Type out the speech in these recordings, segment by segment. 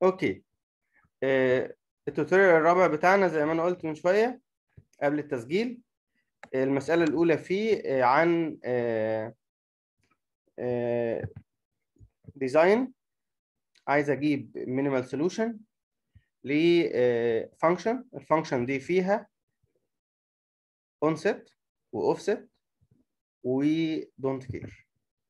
اوكي آه، التوتوريال الرابع بتاعنا زي ما انا قلت من شويه قبل التسجيل المساله الاولى فيه آه، عن ديزاين عايز اجيب مينيمال سولوشن لفانكشن الفانكشن دي فيها onset واوفست ودونت كير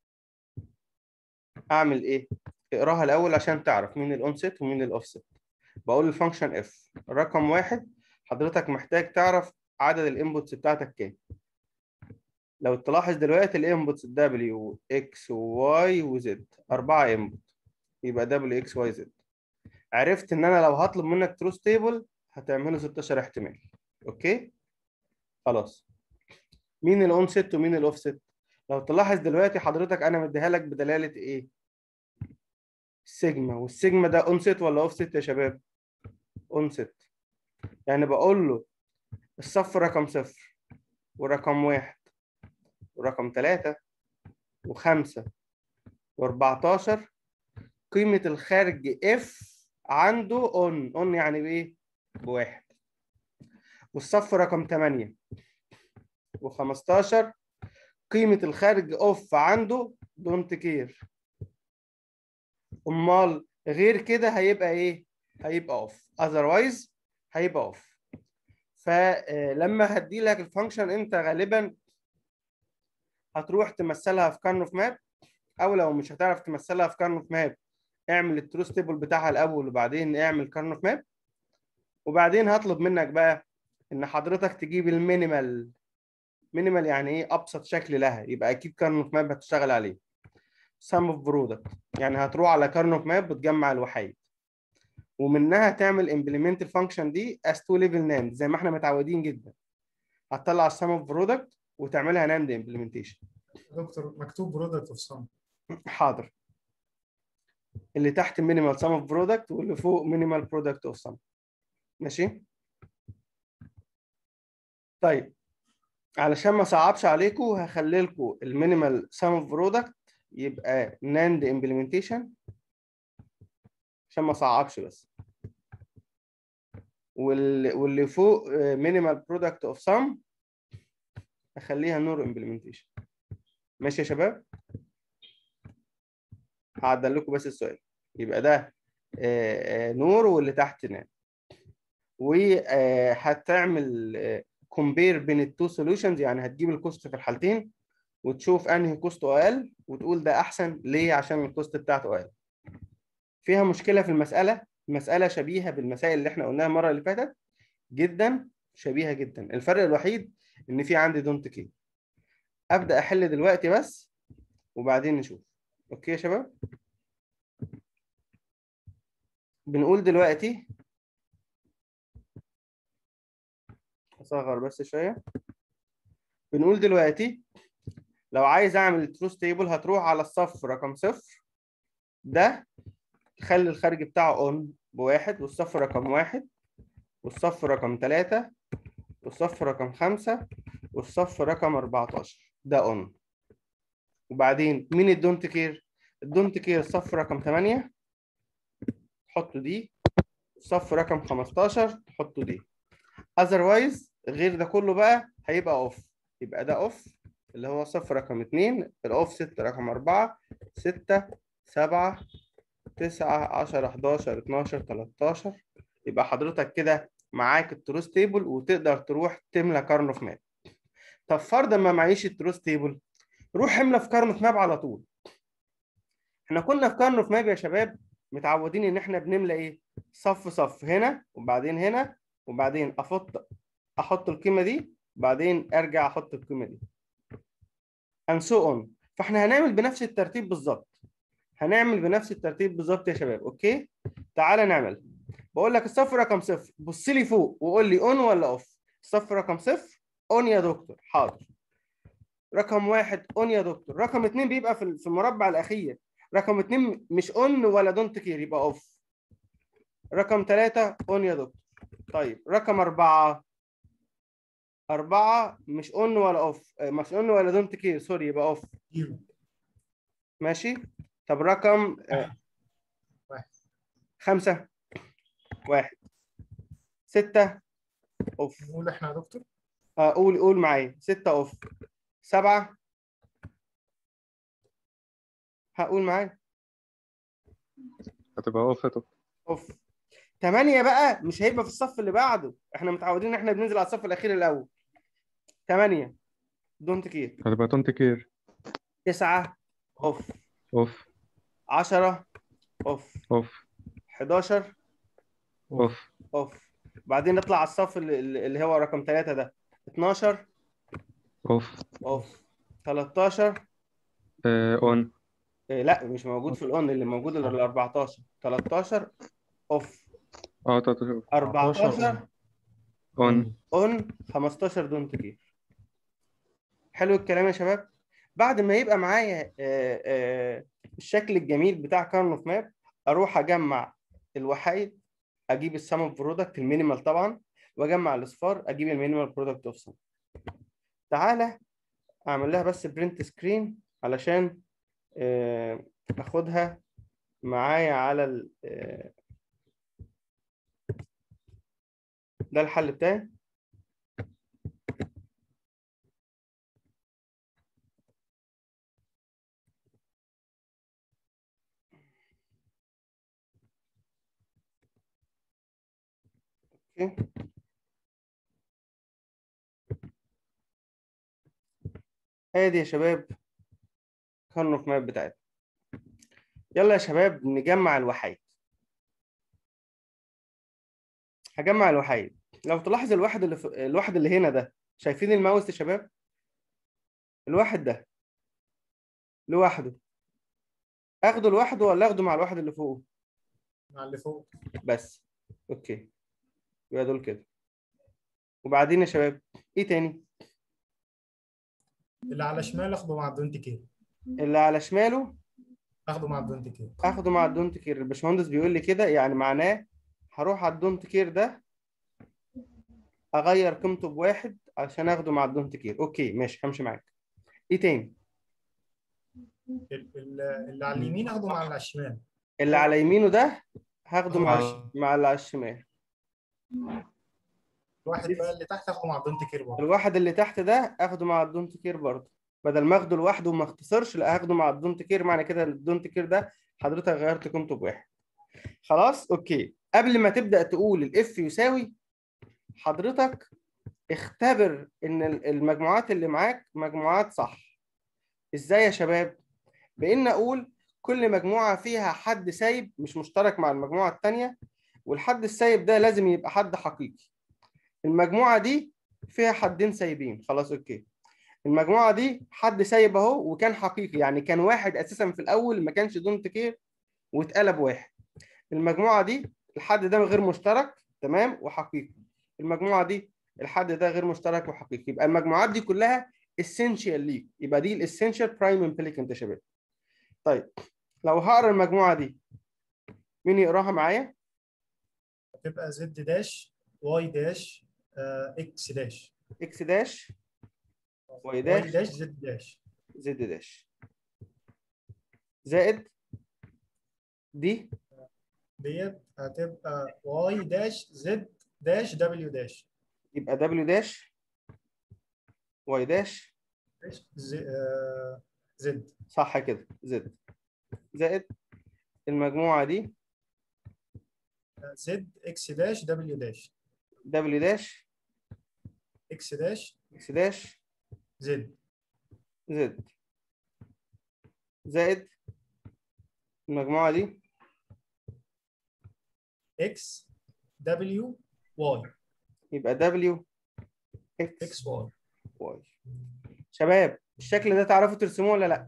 اعمل ايه اقراها الاول عشان تعرف مين الاونست ومين الاوفست بقول الفانكشن اف رقم واحد حضرتك محتاج تعرف عدد الانبوتس بتاعتك كام لو تلاحظ دلوقتي الانبوتس دبليو اكس وواي وزد أربعة انبوت يبقى دبليو اكس واي زد عرفت ان انا لو هطلب منك تروث تيبل هتعمله 16 احتمال اوكي خلاص مين الاون ست ومين الاوف ست لو تلاحظ دلوقتي حضرتك انا مديها لك بدلاله ايه السيجما والسيجما ده اون ست ولا اوف ست يا شباب اون ست يعني بقول له الصف رقم صفر ورقم واحد ورقم ثلاثة وخمسة واربعتاشر قيمة الخارج اف عنده اون اون يعني بايه؟ بواحد والصف رقم 8 و15 قيمة الخارج اوف عنده دونت كير امال غير كده هيبقى ايه؟ هيبقى اوف اذروايز هيبقى اوف فلما هدي لك الفانكشن انت غالبا هتروح تمثلها في كارنوف ماب او لو مش هتعرف تمثلها في كارنوف ماب اعمل التروث تيبل بتاعها الاول وبعدين اعمل كارنوف ماب وبعدين هطلب منك بقى ان حضرتك تجيب المينيمال مينيمال يعني ايه ابسط شكل لها يبقى اكيد كارنوف ماب هتشتغل عليه سم اوف برودكت يعني هتروح على كارنوف ماب وتجمع الوحيد ومنها تعمل امبلمنت الفانكشن دي as تو ليفل ناند زي ما احنا متعودين جدا هتطلع السم اوف برودكت وتعملها ناند امبلمنتيشن دكتور مكتوب برودكت اوف سم حاضر اللي تحت مينيمال سم اوف برودكت واللي فوق مينيمال برودكت اوف سم ماشي طيب علشان ما صعبش عليكم هخلي لكم المينيمال سم اوف برودكت يبقى ناند امبلمنتيشن عشان ما صعبش بس واللي واللي فوق مينيمال برودكت اوف سم اخليها نور امبلمنتيشن ماشي يا شباب هعدل لكم بس السؤال يبقى ده نور واللي تحت نان وهتعمل كومبير بين التو سوليوشنز يعني هتجيب الكوست في الحالتين وتشوف انهي كوست اقل وتقول ده احسن ليه عشان الكوست بتاعته اقل فيها مشكله في المساله المساله شبيهه بالمسائل اللي احنا قلناها المره اللي فاتت جدا شبيهه جدا الفرق الوحيد ان في عندي دونت كي ابدا احل دلوقتي بس وبعدين نشوف اوكي يا شباب بنقول دلوقتي اصغر بس شويه بنقول دلوقتي لو عايز اعمل التروث تيبل هتروح على الصف رقم صفر ده تخلي الخارج بتاعه اون بواحد والصف رقم واحد والصف رقم ثلاثة والصف رقم خمسة والصف رقم 14 ده اون وبعدين مين الدونت كير؟ الدونت كير الصف رقم 8 تحطوا دي الصف رقم 15 تحطوا دي اذروايز غير ده كله بقى هيبقى اوف يبقى ده اوف اللي هو صف رقم 2 الاوف 6 رقم 4 6 7 9 10 11 12 13 يبقى حضرتك كده معاك التروس تيبل وتقدر تروح تملى كارنوف ماب طب فرضا ما معيش التروس تيبل روح املى في كارنوف ماب على طول احنا كنا في كارنوف ماب يا شباب متعودين ان احنا بنملى ايه صف صف هنا وبعدين هنا وبعدين احط احط القيمه دي بعدين ارجع احط القيمه دي and so on فاحنا هنعمل بنفس الترتيب بالظبط هنعمل بنفس الترتيب بالظبط يا شباب اوكي تعالى نعمل بقول لك الصف رقم صفر بص لي فوق وقول لي اون ولا اوف الصف رقم صفر اون يا دكتور حاضر رقم واحد اون يا دكتور رقم اتنين بيبقى في في المربع الاخير رقم اتنين مش اون ولا دونت كير يبقى اوف رقم ثلاثة اون يا دكتور طيب رقم أربعة أربعة مش اون ولا اوف مش اون ولا دونت كير سوري يبقى اوف ماشي طب رقم خمسة واحد ستة اوف نقول احنا يا دكتور اه قول قول معايا ستة اوف سبعة هقول معايا هتبقى اوف يا دكتور اوف تمانية بقى مش هيبقى في الصف اللي بعده احنا متعودين ان احنا بننزل على الصف الاخير الاول تمانية دونت كير هتبقى دونت كير تسعة اوف اوف عشرة اوف اوف 11 اوف اوف بعدين نطلع على الصف اللي اللي هو رقم ثلاثة ده 12 اوف اوف 13 اون إيه لا مش موجود في الاون اللي موجود ال 14 13 اوف اه 13 14 اون اون 15 دونت كير حلو الكلام يا شباب بعد ما يبقى معايا آه، آه، الشكل الجميل بتاع كارنوف ماب اروح اجمع الوحيد اجيب السم اوف برودكت المينيمال طبعا واجمع الاصفار اجيب المينيمال برودكت اوف سم تعالى اعمل لها بس برنت سكرين علشان آه، اخدها معايا على ال آه، ده الحل بتاعي اوكي ادي يا شباب كارنوف ماب بتاعتنا يلا يا شباب نجمع الوحيد هجمع الوحيد لو تلاحظ الواحد اللي في... الواحد اللي هنا ده شايفين الماوس يا شباب الواحد ده لوحده اخده لوحده ولا اخده مع الواحد اللي فوقه مع اللي فوق بس اوكي يبقى دول كده وبعدين يا شباب ايه تاني اللي على شمال اخده مع الدونت كير اللي على شماله اخده مع الدونت كير اخده مع الدونت كير الباشمهندس بيقول لي كده يعني معناه هروح على الدونت كير ده اغير قيمته بواحد عشان اخده مع الدونت كير اوكي ماشي همشي معاك ايه تاني ال- ال- اللي على اليمين اخده مع اللي على الشمال اللي على يمينه ده هاخده مع آه. مع اللي على الشمال الواحد بقى اللي تحت اخده مع الدونت كير برضه الواحد اللي تحت ده اخده مع الدونت كير برضه بدل ما اخده لوحده وما اختصرش لا هاخده مع الدونت كير معنى كده الدونت كير ده حضرتك غيرت قيمته بواحد خلاص اوكي قبل ما تبدا تقول الاف يساوي حضرتك اختبر ان ال- المجموعات اللي معاك مجموعات صح ازاي يا شباب بان اقول كل مجموعه فيها حد سايب مش مشترك مع المجموعه الثانيه والحد السايب ده لازم يبقى حد حقيقي المجموعه دي فيها حدين سايبين خلاص اوكي المجموعه دي حد سايب اهو وكان حقيقي يعني كان واحد اساسا في الاول ما كانش دونت كير واتقلب واحد المجموعه دي الحد ده غير مشترك تمام وحقيقي المجموعه دي الحد ده غير مشترك وحقيقي يبقى المجموعات دي كلها اسينشال ليك يبقى دي الاسينشال برايم امبليكانت يا شباب طيب لو هقرا المجموعه دي مين يقراها معايا هتبقى زد داش واي داش آه، اكس داش اكس داش واي واي داش داش زد داش زد داش زائد دي ديت هتبقى واي داش زد داش دبليو داش يبقى دبليو داش واي داش داش ز- آه، زد صح كده زد زائد المجموعة دي آه، زد اكس داش دبليو داش دبليو داش اكس داش اكس داش زد زد زائد المجموعة دي اكس دبليو واي يبقى دبليو اكس اكس واي واي شباب الشكل ده تعرفوا ترسموه ولا لا؟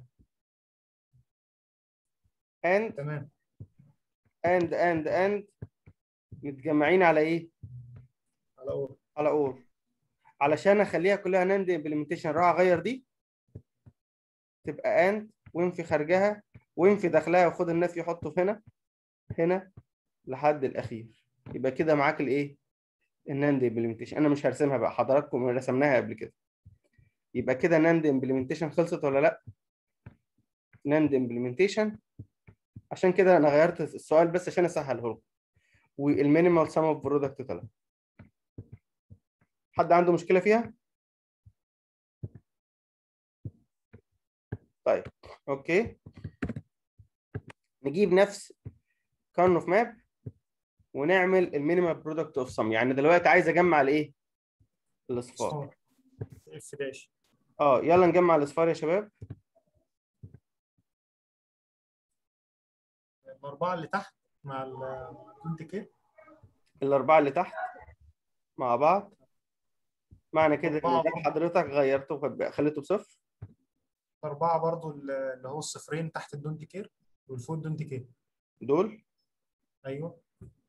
and تمام and and and متجمعين على ايه؟ على اول على اور علشان اخليها كلها ناند امبلمنتيشن راح اغير دي تبقى اند وينفي خارجها وينفي داخلها وخد النفي يحطه هنا هنا لحد الاخير يبقى كده معاك الايه الناند امبلمنتيشن انا مش هرسمها بقى حضراتكم رسمناها قبل كده يبقى كده ناند امبلمنتيشن خلصت ولا لا ناند امبلمنتيشن عشان كده انا غيرت السؤال بس عشان اسهله لكم والمينيمال سم اوف برودكت طلع حد عنده مشكله فيها طيب اوكي نجيب نفس كارن اوف ماب ونعمل المينيمال برودكت اوف سم يعني دلوقتي عايز اجمع الايه الاصفار صفار اف داش اه يلا نجمع الاصفار يا شباب الاربعه اللي تحت مع الكونت كي الاربعه اللي تحت مع بعض معنى كده ان أربعة. ده حضرتك غيرته فب- خليته بصفر اربعه برضو اللي هو الصفرين تحت الدونت كير والفوق الدونت كير دول ايوه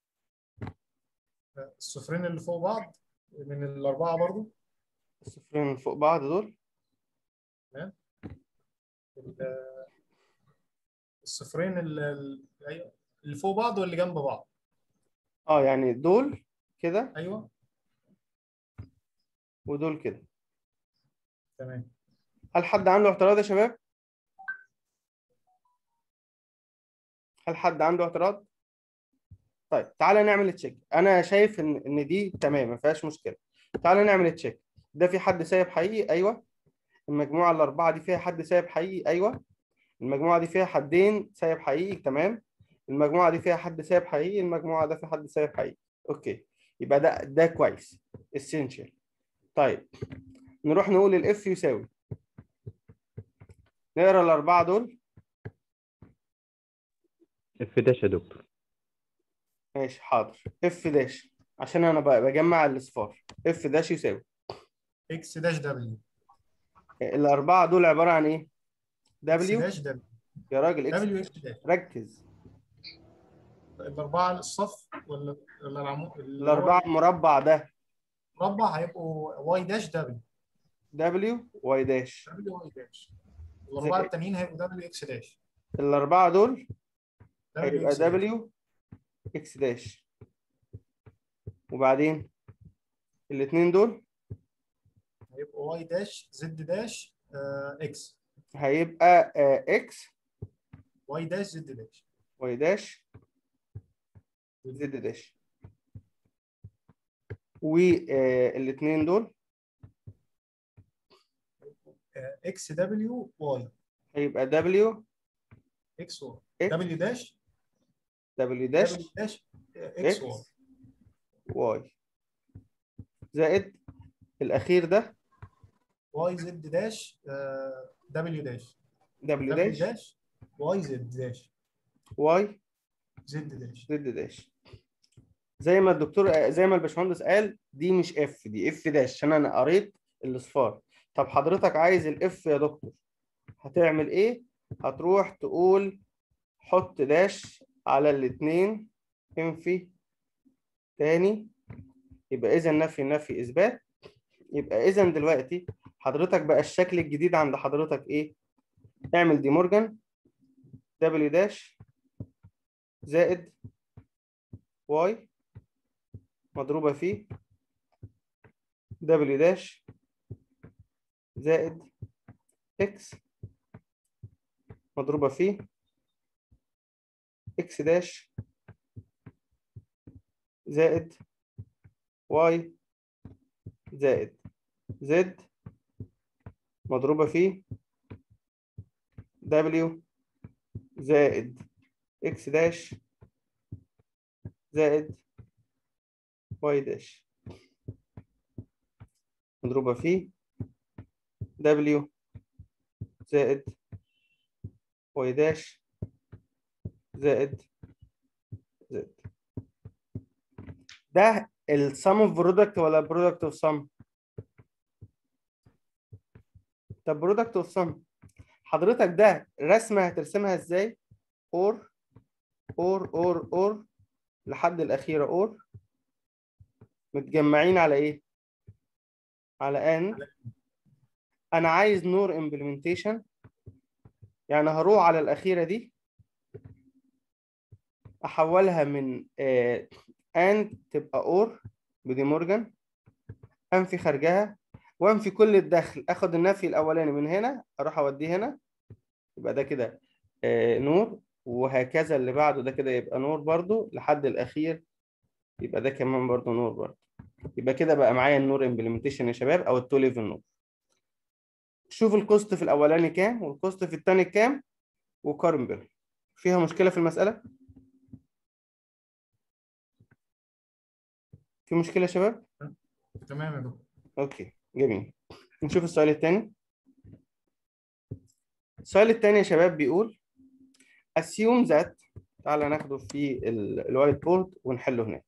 الصفرين اللي فوق بعض من الاربعه برضو الصفرين فوق بعض دول ال- الصفرين اللي ايوه اللي فوق بعض واللي جنب بعض اه يعني دول كده ايوه ودول كده تمام هل حد عنده اعتراض يا شباب؟ هل حد عنده اعتراض؟ طيب تعالى نعمل تشيك انا شايف ان ان دي تمام ما فيهاش مشكله تعالى نعمل تشيك ده في حد سايب حقيقي ايوه المجموعه الاربعه دي فيها حد سايب حقيقي ايوه المجموعه دي فيها حدين سايب حقيقي تمام المجموعه دي فيها حد سايب حقيقي المجموعه ده فيها حد سايب حقيقي اوكي يبقى ده ده كويس essential طيب نروح نقول الاف يساوي نقرا الاربعه دول اف داش يا دكتور ماشي حاضر اف داش عشان انا ب- بجمع الاصفار اف داش يساوي اكس داش دبليو الاربعه دول عباره عن ايه اكس دبليو داش دبليو يا راجل اكس دبليو اكس داش ركز الاربعه الصف ولا ولا العمود الاربعه مربع ده مربع هيبقوا واي داش دبليو دبليو واي داش دبليو واي داش الاربعه زي- التانيين هيبقوا دبليو اكس داش الاربعه دول W هيبقى X داش. دبليو اكس داش وبعدين الاثنين دول هيبقوا واي داش زد داش آه، اكس هيبقى اكس واي داش زد داش واي داش زد داش والاثنين دول آه، اكس دبليو واي هيبقى دبليو اكس واي إكس. دبليو داش دبليو داش دبليو داش آه، اكس واي اكس واي زائد الاخير ده واي زد داش آه، دبليو داش دبليو دبليو داش داش واي زد داش واي زد داش زد داش زي ما الدكتور زي ما الباشمهندس قال دي مش اف دي اف داش عشان انا قريت الاصفار طب حضرتك عايز الاف يا دكتور هتعمل ايه هتروح تقول حط داش على الاثنين انفي تاني يبقى اذا نفي نفي اثبات يبقى اذا دلوقتي حضرتك بقى الشكل الجديد عند حضرتك ايه اعمل دي مورجان دبليو داش زائد واي مضروبة في دبليو داش زائد اكس مضروبة في اكس داش زائد واي زائد زد مضروبة في دبليو زائد اكس داش زائد واي داش مضروبة في دبليو زائد واي داش زائد زد ده السم اوف برودكت ولا برودكت اوف سم طب برودكت اوف سم حضرتك ده رسمه هترسمها ازاي اور اور اور اور لحد الاخيره اور متجمعين على ايه على ان انا عايز نور امبلمنتيشن يعني هروح على الاخيره دي احولها من اند تبقى اور بدي مورجان انفي خارجها وانفي كل الدخل اخد النفي الاولاني من هنا اروح اوديه هنا يبقى ده كده آه، نور وهكذا اللي بعده ده كده يبقى نور برضو لحد الاخير يبقى ده كمان برضو نور برضو يبقى كده بقى معايا النور امبلمنتيشن يا شباب او التو ليفل نور شوف الكوست في الاولاني كام والكوست في الثاني كام وقارن بينهم فيها مشكله في المساله في مشكله يا شباب تمام يا دكتور اوكي جميل نشوف السؤال الثاني السؤال الثاني يا شباب بيقول assume that تعالى ناخده في ال- الوايت بورد ونحله هناك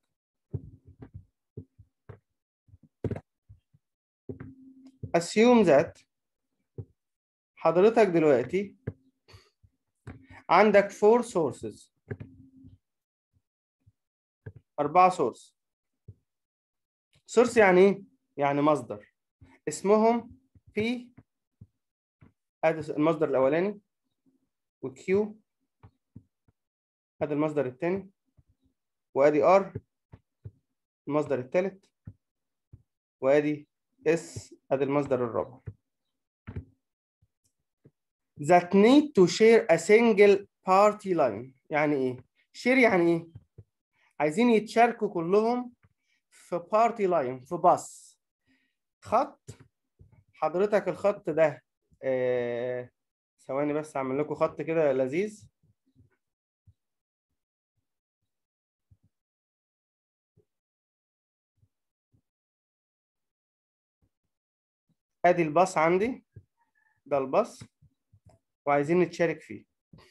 assume that حضرتك دلوقتي عندك four sources أربعة source source يعني إيه؟ يعني مصدر اسمهم P ادي المصدر الاولاني وكيو ادي المصدر الثاني وادي ار المصدر الثالث وادي اس ادي المصدر الرابع that need to share a single party line يعني ايه share يعني ايه عايزين يتشاركوا كلهم في بارتي لاين في باص خط حضرتك الخط ده آه، ثواني بس اعمل لكم خط كده لذيذ ادي الباص عندي ده الباص وعايزين نتشارك فيه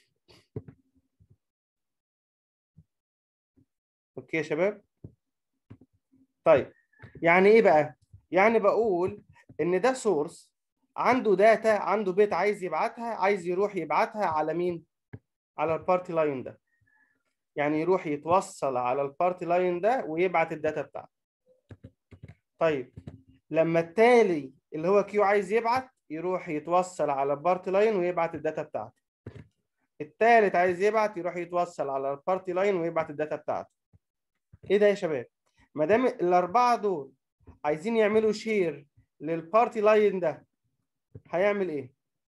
اوكي يا شباب طيب يعني ايه بقى يعني بقول ان ده سورس عنده داتا عنده بيت عايز يبعتها عايز يروح يبعتها على مين على البارتي لاين ده يعني يروح يتوصل على البارتي لاين ده ويبعت الداتا بتاعته طيب لما التالي اللي هو كيو عايز يبعت يروح يتوصل على البارتي لاين ويبعت الداتا بتاعته التالت عايز يبعت يروح يتوصل على البارتي لاين ويبعت الداتا بتاعته ايه ده يا شباب ما دام الاربعه دول عايزين يعملوا شير للبارتي لاين ده هيعمل ايه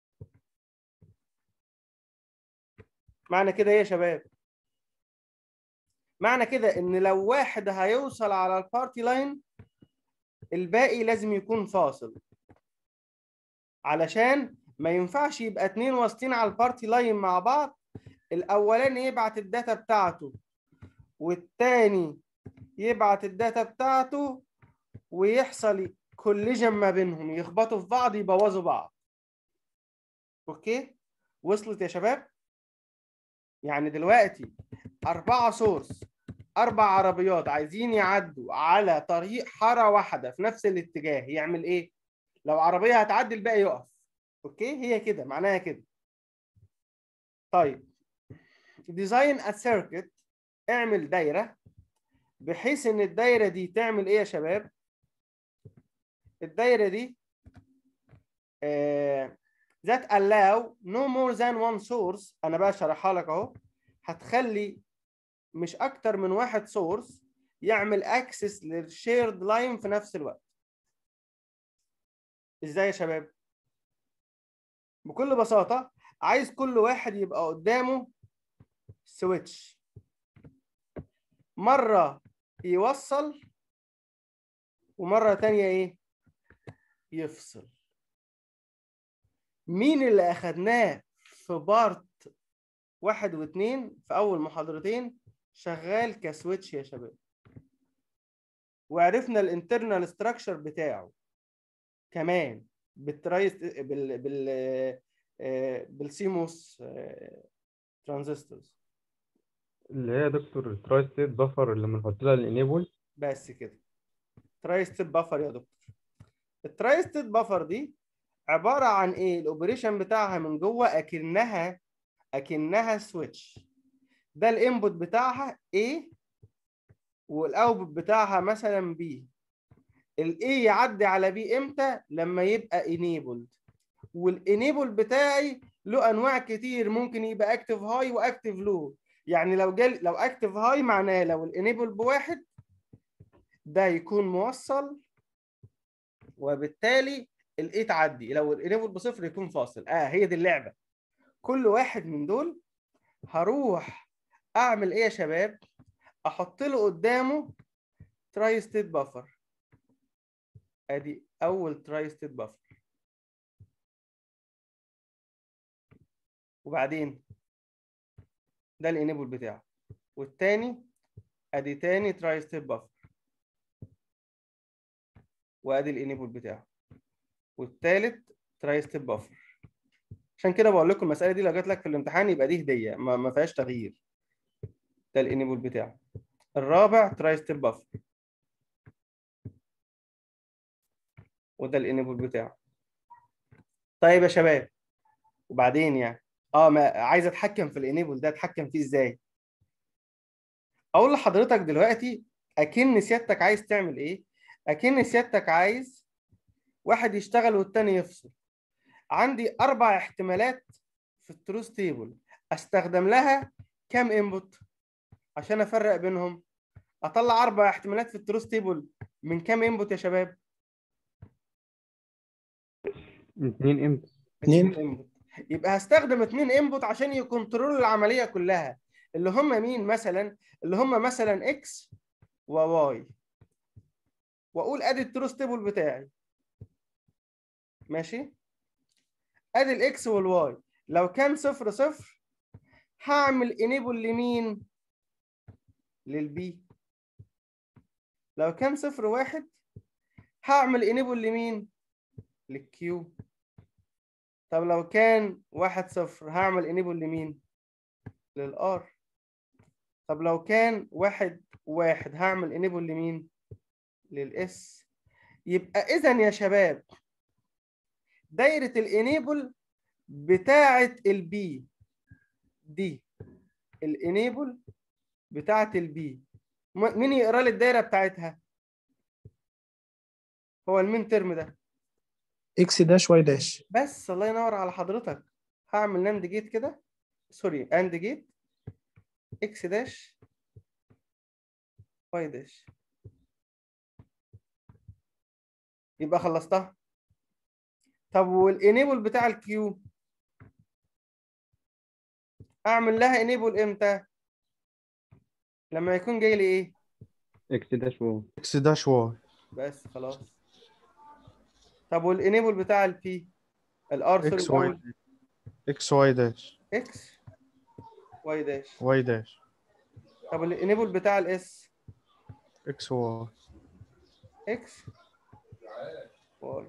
معنى كده ايه يا شباب معنى كده ان لو واحد هيوصل على البارتي لاين الباقي لازم يكون فاصل علشان ما ينفعش يبقى اتنين واصلين على البارتي لاين مع بعض الاولاني يبعت الداتا بتاعته والتاني يبعت الداتا بتاعته ويحصل كوليجن ما بينهم يخبطوا في بعض يبوظوا بعض اوكي وصلت يا شباب يعني دلوقتي أربعة سورس أربع عربيات عايزين يعدوا على طريق حارة واحدة في نفس الاتجاه يعمل إيه؟ لو عربية هتعدي الباقي يقف أوكي هي كده معناها كده طيب ديزاين ا سيركت اعمل دايرة بحيث إن الدايرة دي تعمل إيه يا شباب؟ الدايرة دي آه that allow no more than one source انا بقى شرحها لك اهو هتخلي مش اكتر من واحد سورس يعمل اكسس للشيرد لاين في نفس الوقت ازاي يا شباب بكل بساطة عايز كل واحد يبقى قدامه سويتش مرة يوصل ومرة تانية ايه يفصل مين اللي اخدناه في بارت واحد واثنين في اول محاضرتين شغال كسويتش يا شباب وعرفنا الانترنال ستراكشر بتاعه كمان بالترايس بال بال آه، بالسيموس ترانزستورز اللي هي يا دكتور تراي ستيت بفر اللي بنحط لها الانيبل بس كده تراي ستيت بفر يا دكتور التراي ستيت بفر دي عباره عن ايه الاوبريشن بتاعها من جوه اكنها اكنها سويتش ده الانبوت بتاعها A والاوتبوت بتاعها مثلا B الاي يعدي على بي امتى لما يبقى انيبلد والانيبل بتاعي له انواع كتير ممكن يبقى اكتف هاي واكتف لو يعني لو جال لو اكتف هاي معناه لو الانيبل بواحد ده يكون موصل وبالتالي الاي تعدي لو الانيبل بصفر يكون فاصل اه هي دي اللعبه كل واحد من دول هروح اعمل ايه يا شباب احط له قدامه تراي ستيت بافر ادي اول تراي ستيت بافر وبعدين ده الانيبل بتاعه والتاني ادي تاني تراي ستيت بافر وادي الانيبل بتاعه والتالت تراي ستيت بافر عشان كده بقول لكم المساله دي لو جات لك في الامتحان يبقى دي هديه ما, ما فيهاش تغيير ده الانيبل بتاعه الرابع تراي ستيب بافر وده الانيبل بتاعه طيب يا شباب وبعدين يعني اه ما عايز اتحكم في الانيبل ده اتحكم فيه ازاي اقول لحضرتك دلوقتي اكن سيادتك عايز تعمل ايه اكن سيادتك عايز واحد يشتغل والتاني يفصل عندي اربع احتمالات في التروث تيبل استخدم لها كام انبوت عشان افرق بينهم اطلع اربع احتمالات في التروث تيبل من كام انبوت يا شباب اتنين امتى اتنين. انبوت يبقى هستخدم اتنين انبوت عشان يكنترولوا العمليه كلها اللي هم مين مثلا اللي هم مثلا اكس وواي واقول ادي التروث تيبل بتاعي ماشي ادي الاكس والواي لو كان صفر صفر هعمل انيبل لمين للبي لو كان صفر واحد هعمل انيبل لمين للكيو طب لو كان واحد صفر هعمل انيبل لمين للار طب لو كان واحد واحد هعمل انيبل لمين للاس يبقى اذا يا شباب دايره الانيبل بتاعه البي دي الانيبل بتاعه البي مين يقرا لي الدايره بتاعتها هو المين ترم ده اكس داش واي داش بس الله ينور على حضرتك هعمل ناند جيت كده سوري اند جيت اكس داش واي داش يبقى خلصتها طب والانيبل بتاع الكيو اعمل لها انيبل امتى لما يكون جاي لي ايه اكس داش و اكس داش واي بس خلاص طب والانيبل بتاع البي الار سوري اكس واي الأول. اكس واي داش اكس واي داش واي داش طب الانيبل بتاع الاس اكس واي اكس واي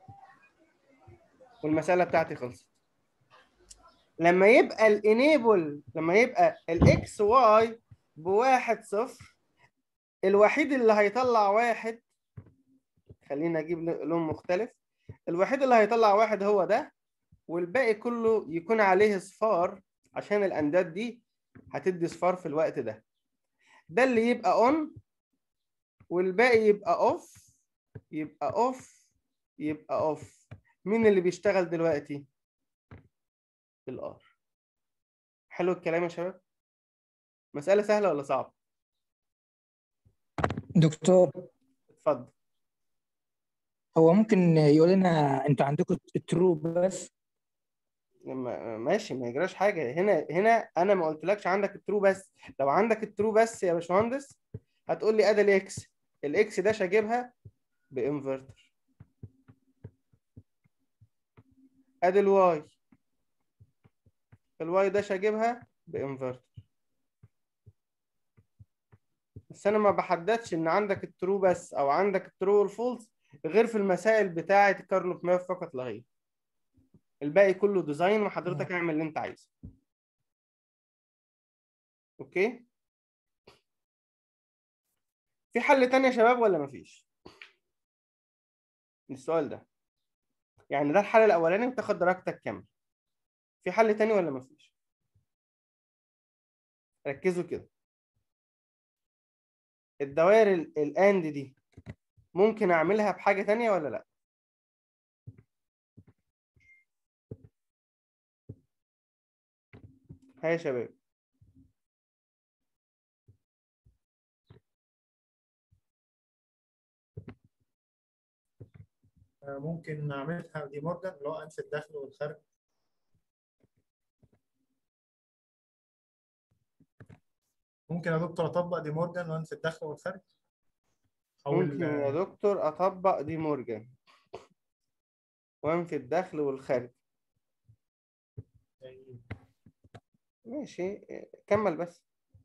والمسألة بتاعتي خلصت لما يبقى الانيبل لما يبقى الاكس واي بواحد صفر الوحيد اللي هيطلع واحد خلينا اجيب لون مختلف الوحيد اللي هيطلع واحد هو ده والباقي كله يكون عليه صفار عشان الانداد دي هتدي صفار في الوقت ده ده اللي يبقى اون والباقي يبقى اوف يبقى اوف يبقى اوف مين اللي بيشتغل دلوقتي الار حلو الكلام يا شباب مسألة سهلة ولا صعبة دكتور اتفضل هو ممكن يقول لنا انتوا عندكم الترو بس ما- ماشي ما يجراش حاجة هنا هنا أنا ما قلتلكش عندك الترو بس لو عندك الترو بس يا باشمهندس هتقول لي أدي الإكس الإكس ده هجيبها بإنفرتر أدي الواي الواي ده هجيبها بإنفرتر بس أنا ما بحددش إن عندك الترو بس أو عندك الترو والفولس غير في المسائل بتاعة الكارنوف ماف فقط لا غير الباقي كله ديزاين وحضرتك اعمل اللي انت عايزه اوكي في حل تاني يا شباب ولا مفيش السؤال ده يعني ده الحل الاولاني وتاخد درجتك كامله في حل تاني ولا مفيش ركزوا كده الدوائر ال- الاند دي ممكن اعملها بحاجه تانية ولا لا ها يا شباب آه، ممكن نعملها دي مورجان اللي هو انف الدخل والخارج ممكن يا دكتور اطبق دي مورجان وان في الدخل والخارج او ممكن يا دكتور اطبق دي مورجان وانفي الدخل والخارج ماشي كمل بس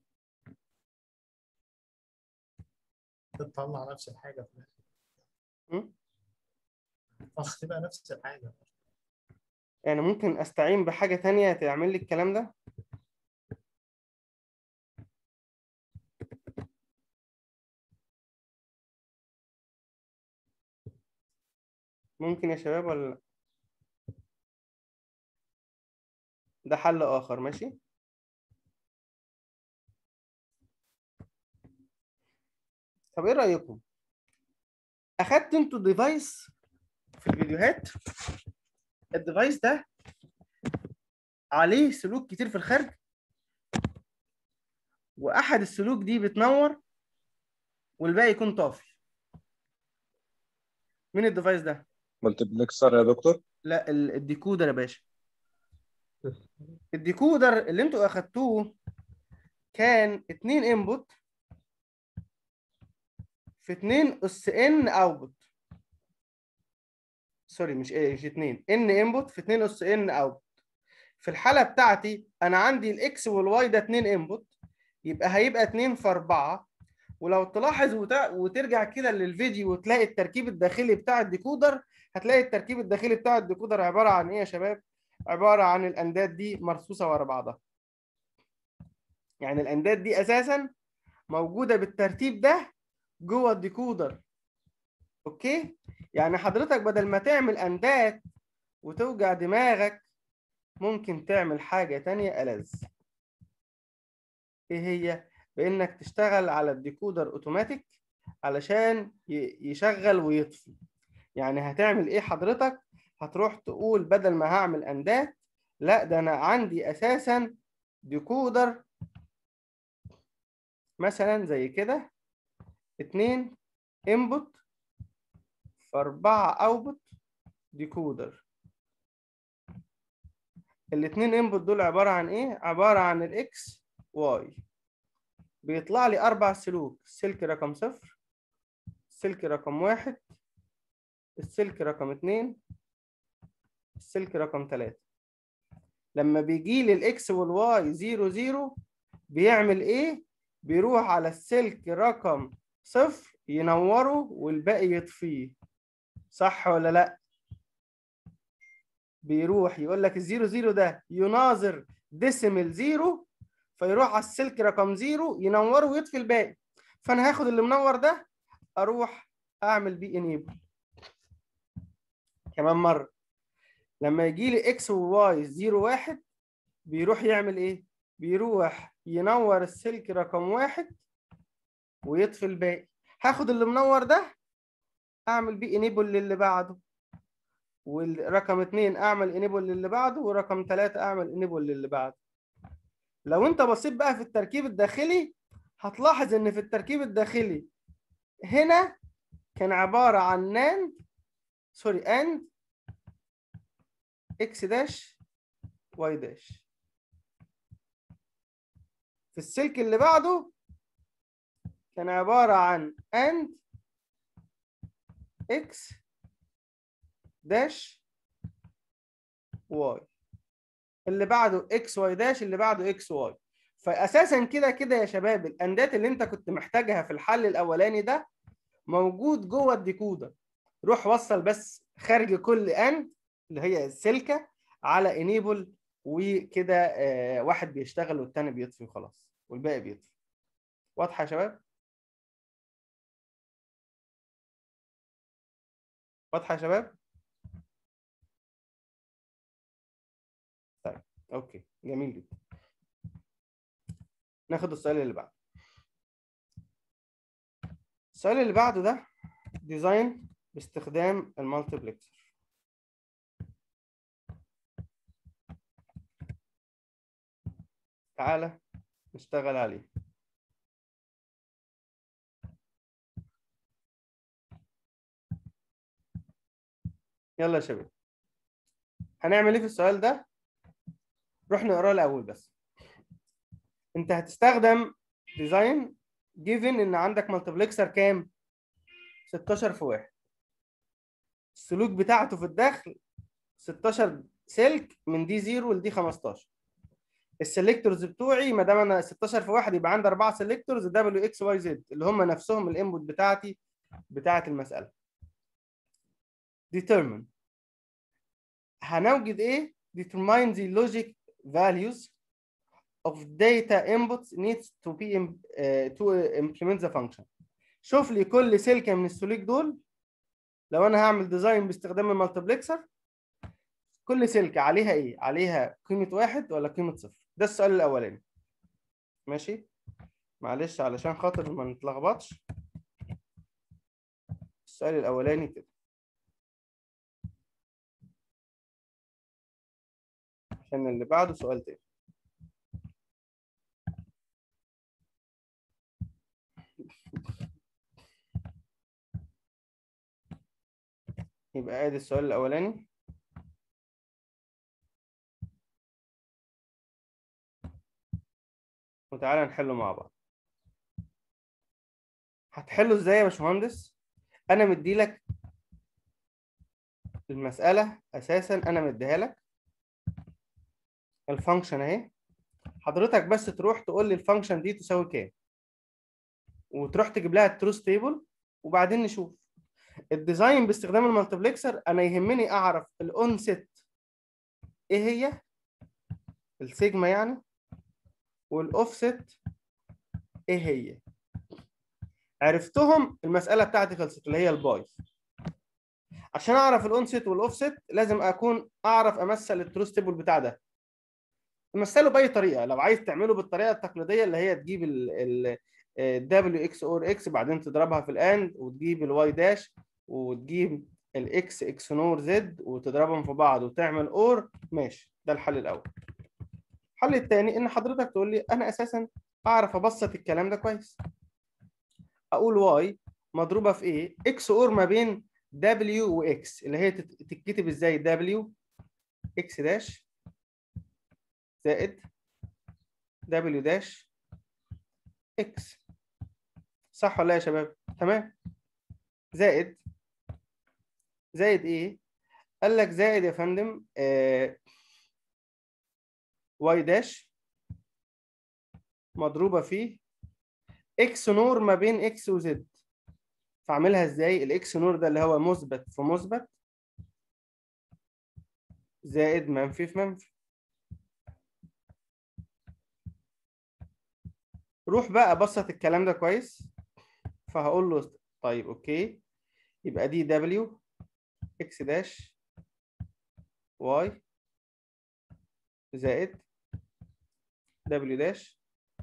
تطلع نفس الحاجه في الاخر م? اخ تبقى نفس الحاجه يعني ممكن استعين بحاجة تانية تعمل لي الكلام ده ممكن يا شباب ولا لا ده حل آخر ماشي طب ايه رأيكم اخدت انتوا ديفايس في الفيديوهات الديفايس ده عليه سلوك كتير في الخارج واحد السلوك دي بتنور والباقي يكون طافي مين الديفايس ده مالتبلكسر يا دكتور لا ال- الديكودر يا باشا الديكودر اللي انتوا اخدتوه كان اتنين انبوت في اتنين اس ان اوتبوت سوري مش ايه مش اتنين ان انبوت في اتنين اس ان اوتبوت في الحالة بتاعتي انا عندي الاكس والواي ده اتنين انبوت يبقى هيبقى اتنين في اربعة ولو تلاحظ وت- وترجع كده للفيديو وتلاقي التركيب الداخلي بتاع الديكودر هتلاقي التركيب الداخلي بتاع الديكودر عبارة عن ايه يا شباب؟ عبارة عن الانداد دي مرصوصة ورا بعضها. يعني الانداد دي اساسا موجودة بالترتيب ده جوه الديكودر. اوكي؟ يعني حضرتك بدل ما تعمل انداد وتوجع دماغك ممكن تعمل حاجة تانية ألذ. ايه هي؟ بانك تشتغل على الديكودر اوتوماتيك علشان ي- يشغل ويطفي. يعني هتعمل ايه حضرتك؟ هتروح تقول بدل ما هعمل اندات لا ده انا عندي اساسا ديكودر مثلا زي كده اتنين انبوت في اربعة اوتبوت ديكودر الاتنين انبوت دول عبارة عن ايه؟ عبارة عن الاكس واي بيطلع لي اربع سلوك سلك رقم صفر سلك رقم واحد السلك رقم اتنين السلك رقم تلاتة لما بيجي لي الاكس والواي زيرو زيرو بيعمل ايه؟ بيروح على السلك رقم صفر ينوره والباقي يطفيه صح ولا لا؟ بيروح يقول لك الزيرو زيرو ده يناظر ديسيمال زيرو فيروح على السلك رقم زيرو ينوره ويطفي الباقي فانا هاخد اللي منور ده اروح اعمل بيه انيبل كمان مره لما يجي لي اكس وواي 0 1 بيروح يعمل ايه؟ بيروح ينور السلك رقم واحد ويطفي الباقي هاخد اللي منور ده اعمل بيه انيبل للي بعده والرقم اتنين اعمل انيبل للي بعده ورقم ثلاثة اعمل انيبل للي بعده لو انت بصيت بقى في التركيب الداخلي هتلاحظ ان في التركيب الداخلي هنا كان عبارة عن ناند سوري اند اكس داش واي داش في السلك اللي بعده كان عبارة عن اند اكس داش واي اللي بعده اكس واي داش اللي بعده اكس واي فاساسا كده كده يا شباب الاندات اللي انت كنت محتاجها في الحل الاولاني ده موجود جوه الديكودر روح وصل بس خارج كل اند اللي هي السلكه على انيبل وكده آه، واحد بيشتغل والتاني بيطفي وخلاص والباقي بيطفي واضحه يا شباب واضحه يا شباب طيب اوكي جميل جدا ناخد السؤال اللي بعده السؤال اللي بعده ده ديزاين باستخدام المالتيبلكسر تعالى نشتغل عليه يلا يا شباب هنعمل ايه في السؤال ده روح نقراه الاول بس انت هتستخدم ديزاين جيفن ان عندك مالتبلكسر كام 16 في 1 السلوك بتاعته في الدخل 16 سلك من دي 0 لدي 15 السلكتورز بتوعي ما دام انا 16 في 1 يبقى عندي اربعه سلكتورز دبليو اكس واي زد اللي هم نفسهم الانبوت بتاعتي بتاعه المساله determine هنوجد ايه determine the logic values of data inputs needs to be im- uh, to implement the function شوف لي كل سلكه من السلوك دول لو انا هعمل ديزاين باستخدام المالتبلكسر كل سلكه عليها ايه عليها قيمه واحد ولا قيمه صفر ده السؤال الاولاني ماشي معلش علشان خاطر ما نتلخبطش السؤال الاولاني كده عشان اللي بعده سؤال تاني يبقى ادي السؤال الاولاني وتعالى نحله مع بعض هتحله ازاي يا باشمهندس انا مديلك المسألة اساسا انا مديها لك الفانكشن اهي حضرتك بس تروح تقول لي الفانكشن دي تساوي كام وتروح تجيب لها التروث تيبل وبعدين نشوف الديزاين باستخدام المالتبلكسر انا يهمني اعرف الاون سيت ايه هي السيجما يعني والاوفست ايه هي عرفتهم المساله بتاعتي خلصت اللي هي الباي عشان اعرف الاونست والاوفست لازم اكون اعرف امثل التروث تيبل بتاع ده مثله باي طريقه لو عايز تعمله بالطريقه التقليديه اللي هي تجيب ال دبليو اكس اور اكس بعدين تضربها في الاند وتجيب الواي داش وتجيب الاكس اكس نور زد وتضربهم في بعض وتعمل اور ماشي ده الحل الاول الحل الثاني ان حضرتك تقول لي انا اساسا اعرف ابسط الكلام ده كويس اقول واي مضروبه في ايه اكس اور ما بين دبليو واكس اللي هي تت- تتكتب ازاي دبليو اكس داش زائد دبليو داش اكس صح ولا إيه يا شباب تمام زائد زائد ايه قال لك زائد يا فندم آه واي داش مضروبه في اكس نور ما بين اكس وزد فاعملها ازاي الاكس نور ده اللي هو مثبت في مثبت زائد منفي في منفي روح بقى بسط الكلام ده كويس فهقول له طيب اوكي يبقى دي دبليو اكس داش واي زائد دبليو داش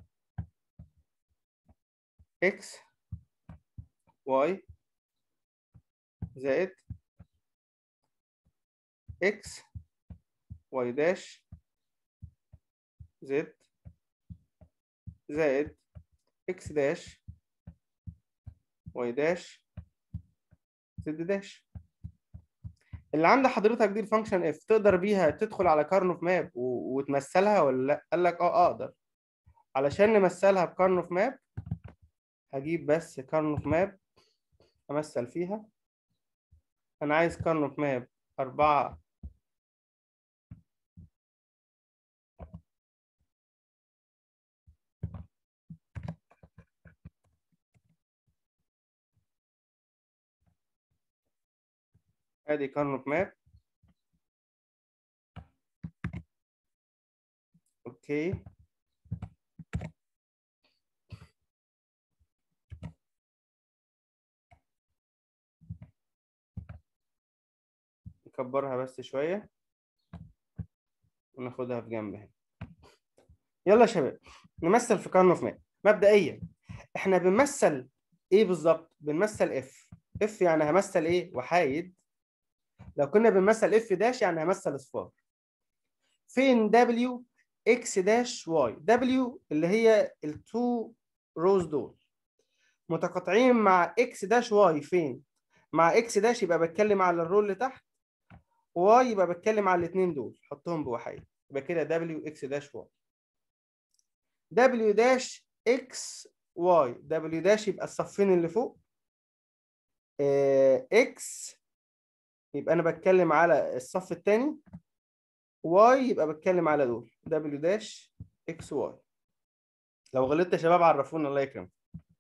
اكس واي زائد اكس واي داش زد زائد اكس داش واي داش زد داش اللي عند حضرتك دي الفانكشن اف تقدر بيها تدخل على كارنوف ماب و... وتمثلها ولا لا قال لك اه اقدر علشان نمثلها بكارنوف ماب هجيب بس كارنوف ماب امثل فيها انا عايز كارنوف ماب أربعة ادي كارنوف ماب اوكي نكبرها بس شوية وناخدها في جنب هنا يلا يا شباب نمثل في كارنوف ماب مبدئيا احنا بنمثل ايه بالظبط بنمثل اف اف يعني همثل ايه وحايد لو كنا بنمثل اف داش يعني همثل اصفار فين دبليو اكس داش واي دبليو اللي هي التو روز دول متقاطعين مع اكس داش واي فين مع اكس داش يبقى بتكلم على الرول اللي تحت واي يبقى بتكلم على الاثنين دول حطهم بوحيد يبقى كده دبليو اكس داش واي دبليو داش اكس واي دبليو داش يبقى الصفين اللي فوق اكس يبقى انا بتكلم على الصف الثاني واي يبقى بتكلم على دول دبليو داش اكس واي لو غلطت يا شباب عرفونا الله يكرمك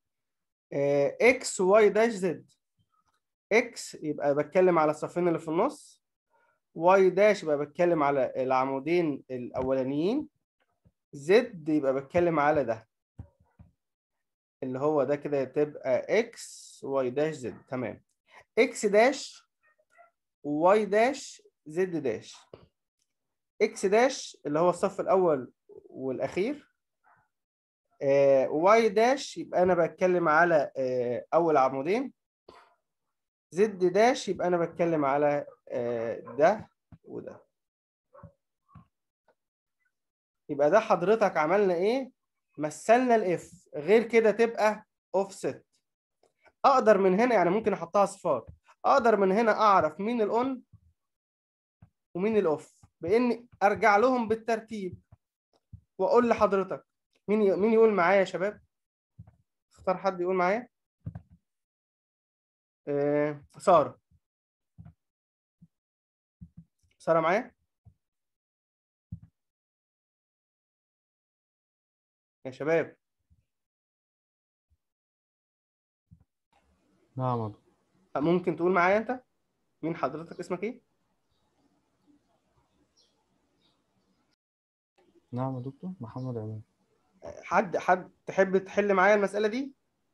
اكس واي داش زد اكس يبقى بتكلم على الصفين اللي في النص واي داش يبقى بتكلم على العمودين الاولانيين زد يبقى بتكلم على ده اللي هو ده كده تبقى اكس واي داش زد تمام اكس داش واي داش زد داش اكس داش اللي هو الصف الاول والاخير آه واي داش يبقى انا بتكلم على آه اول عمودين زد داش يبقى انا بتكلم على آه ده وده يبقى ده حضرتك عملنا ايه مثلنا الاف غير كده تبقى اوفست اقدر من هنا يعني ممكن احطها صفار اقدر من هنا اعرف مين الاون ومين الاوف باني ارجع لهم بالترتيب واقول لحضرتك مين ي... مين يقول معايا يا شباب اختار حد يقول معايا آه... ساره ساره معايا يا شباب نعم يا دكتور. ممكن تقول معايا انت مين حضرتك اسمك ايه نعم يا دكتور محمد عماد حد حد تحب تحل معايا المسألة دي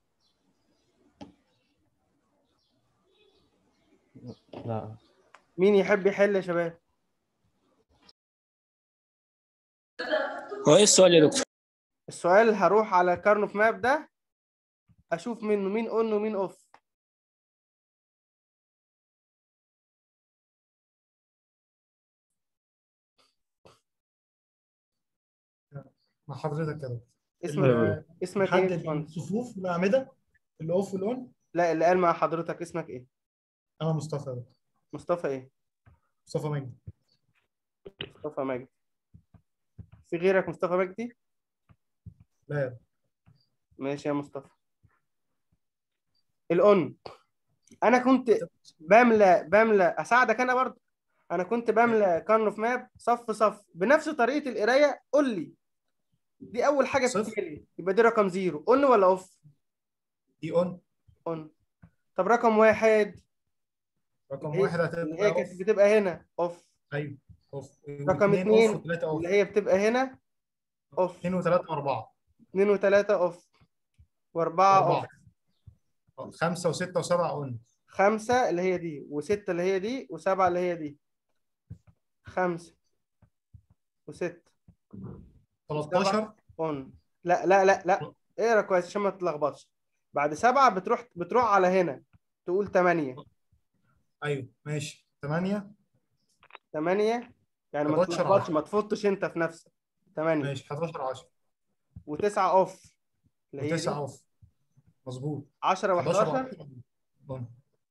لا مين يحب يحل يا شباب هو ايه السؤال يا دكتور؟ السؤال هروح على كارنوف ماب ده اشوف منه مين اون ومين اوف مع حضرتك كده اسمك أيوة. اسمك ايه يا حدد باشمهندس؟ الصفوف والاعمده الاوف والاون لا اللي قال مع حضرتك اسمك ايه انا مصطفى يا دكتور. مصطفى ايه مصطفى مجدي مصطفى مجدي في غيرك مصطفى مجدي لا يا ماشي يا مصطفى الاون انا كنت بملى بملى اساعدك انا برضه انا كنت بملى كارنوف ماب صف صف بنفس طريقه القرايه قول لي دي اول حاجه صفر. بتجيلي يبقى دي رقم زيرو اون ولا اوف دي اون اون طب رقم واحد رقم اللي هي- واحد اللي هتبقى هي كانت اوف بتبقى هنا اوف ايوه اوف رقم واثنين اتنين اوف وثلاثه اوف اللي هي بتبقى هنا اوف اثنين وثلاثه واربعه اثنين وثلاثة اوف واربعة اوف اربعه آه، خمسه وسته وسبعه اون خمسة اللي هي دي وستة اللي هي دي وسبعة اللي هي دي خمسة وستة 13 اون لا لا لا لا اقرا كويس عشان ما تتلخبطش بعد سبعة بتروح بتروح على هنا تقول تمانية ايوه ماشي 8 تمانية يعني ما 11 تتلخبطش عشرة. ما تفوتش انت في نفسك تمانية ماشي 11 10 وتسعة اوف اللي هي و9 دي اوف مظبوط 10 11 و11 و11 اون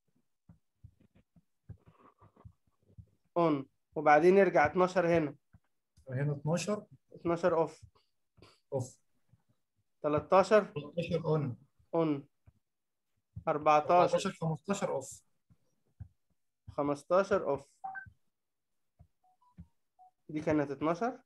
اون وبعدين يرجع 12 هنا هنا 12 12 اوف اوف 13 13 اون اون 14 14 15 اوف 15 اوف دي كانت 12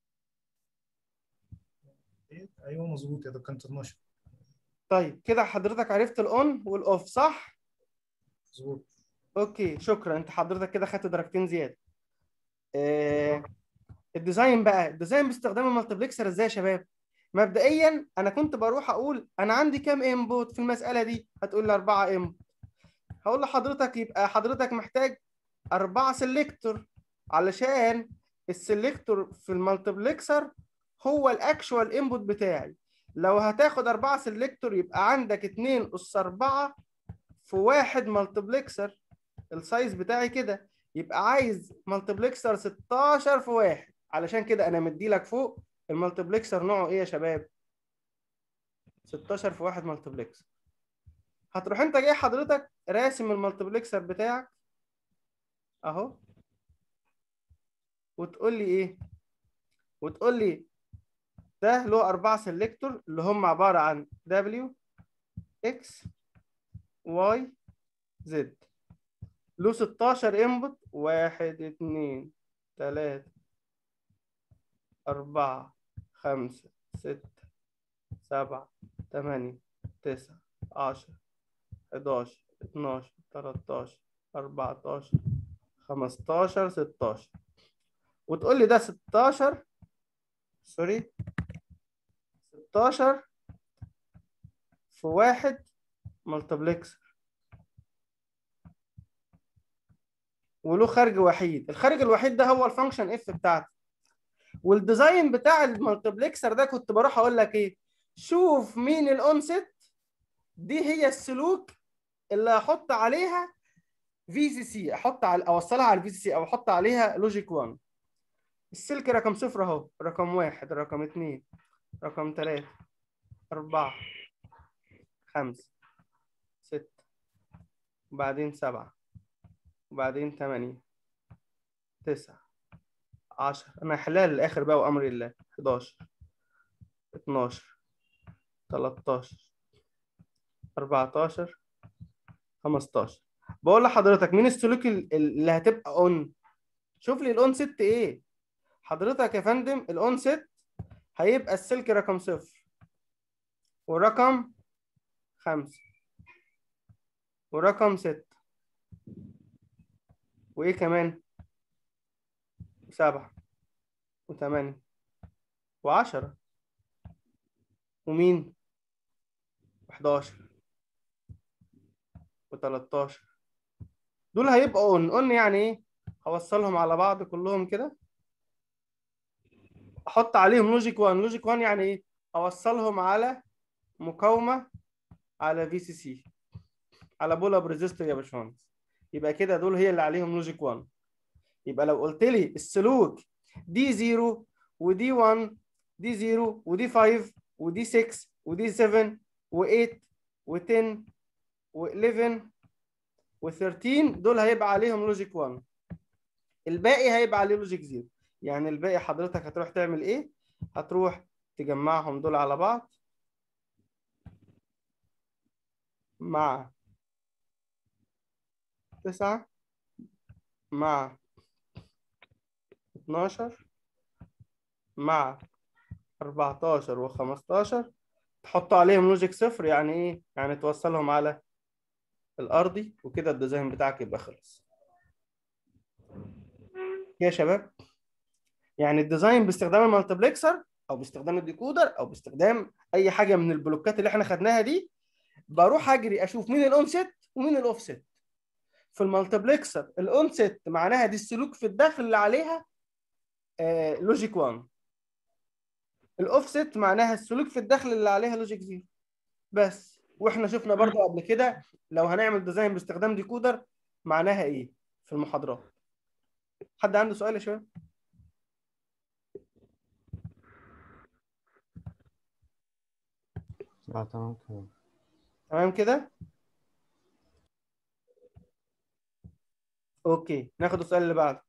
ايوه مظبوط يا ده كانت 12 طيب كده حضرتك عرفت الاون والاوف صح مظبوط اوكي شكرا انت حضرتك كده خدت درجتين زياده آه الديزاين بقى الديزاين باستخدام المالتيبلكسر ازاي يا شباب مبدئيا انا كنت بروح اقول انا عندي كام انبوت في المساله دي هتقول لي اربعه انبوت هقول لحضرتك يبقى حضرتك محتاج اربعه سيلكتور علشان السيلكتور في المالتيبلكسر هو الاكشوال انبوت بتاعي لو هتاخد اربعه سيلكتور يبقى عندك اتنين اس اربعه في واحد مالتيبلكسر السايز بتاعي كده يبقى عايز مالتيبلكسر 16 في واحد علشان كده انا مديلك فوق المالتيبلكسر نوعه ايه يا شباب 16 في واحد مالتيبلكسر هتروح انت جاي حضرتك راسم المالتيبلكسر بتاعك اهو وتقول لي ايه وتقول لي ده له أربعة سيلكتور اللي هم عبارة عن W X Y Z له 16 انبوت واحد اتنين تلاتة أربعة خمسة ستة سبعة تمانية تسعة عشرة حداشر اتناشر تلاتاشر أربعتاشر خمستاشر ستاشر وتقول لي ده ستاشر سوري ستاشر في واحد ملتبلكسر وله خارج وحيد الخارج الوحيد ده هو الفانكشن اف بتاعتي والديزاين بتاع المالتبلكسر ده كنت بروح اقول لك ايه شوف مين الاونست دي هي السلوك اللي هحط عليها في سي سي احط على اوصلها على الفي سي سي او احط عليها لوجيك 1 السلك رقم صفر اهو رقم واحد رقم اتنين رقم تلاتة أربعة خمسة ستة وبعدين سبعة وبعدين تمانية تسعة عشرة أنا هحلها للآخر بقى وأمر الله حداشر اتناشر تلاتاشر أربعتاشر خمستاشر بقول لحضرتك مين السلوك ال- اللي هتبقى اون شوف لي الاون ست ايه حضرتك يا فندم الاون ست هيبقى السلك رقم صفر ورقم خمسة ورقم ستة وايه كمان سبعة وثمانية وعشرة ومين وحداشر وتلاتاشر دول هيبقوا اون اون يعني ايه هوصلهم على بعض كلهم كده احط عليهم لوجيك 1 لوجيك 1 يعني ايه اوصلهم على مقاومه على في سي سي على بولا بريزيستور يا باشمهندس يبقى كده دول هي اللي عليهم لوجيك 1 يبقى لو قلت لي السلوك دي 0 ودي 1 دي 0 ودي 5 ودي 6 ودي 7 و8 و10 و11 و13 دول هيبقى عليهم لوجيك 1 الباقي هيبقى عليه لوجيك 0 يعني الباقي حضرتك هتروح تعمل ايه هتروح تجمعهم دول على بعض مع تسعة مع اتناشر مع أربعتاشر وخمستاشر تحط عليهم لوجيك صفر يعني ايه؟ يعني توصلهم على الأرضي وكده الديزاين بتاعك يبقى خلص يا شباب يعني الديزاين باستخدام المالتبلكسر او باستخدام الديكودر او باستخدام اي حاجه من البلوكات اللي احنا خدناها دي بروح اجري اشوف مين الاون سيت ومين الاوف سيت في المالتبلكسر الاون سيت معناها دي السلوك في الداخل اللي عليها آه لوجيك 1 الاوف سيت معناها السلوك في الداخل اللي عليها لوجيك 0 بس واحنا شفنا برضو قبل كده لو هنعمل ديزاين باستخدام ديكودر معناها ايه في المحاضرات حد عنده سؤال يا شباب لا تمام كده تمام كده اوكي ناخد السؤال اللي بعده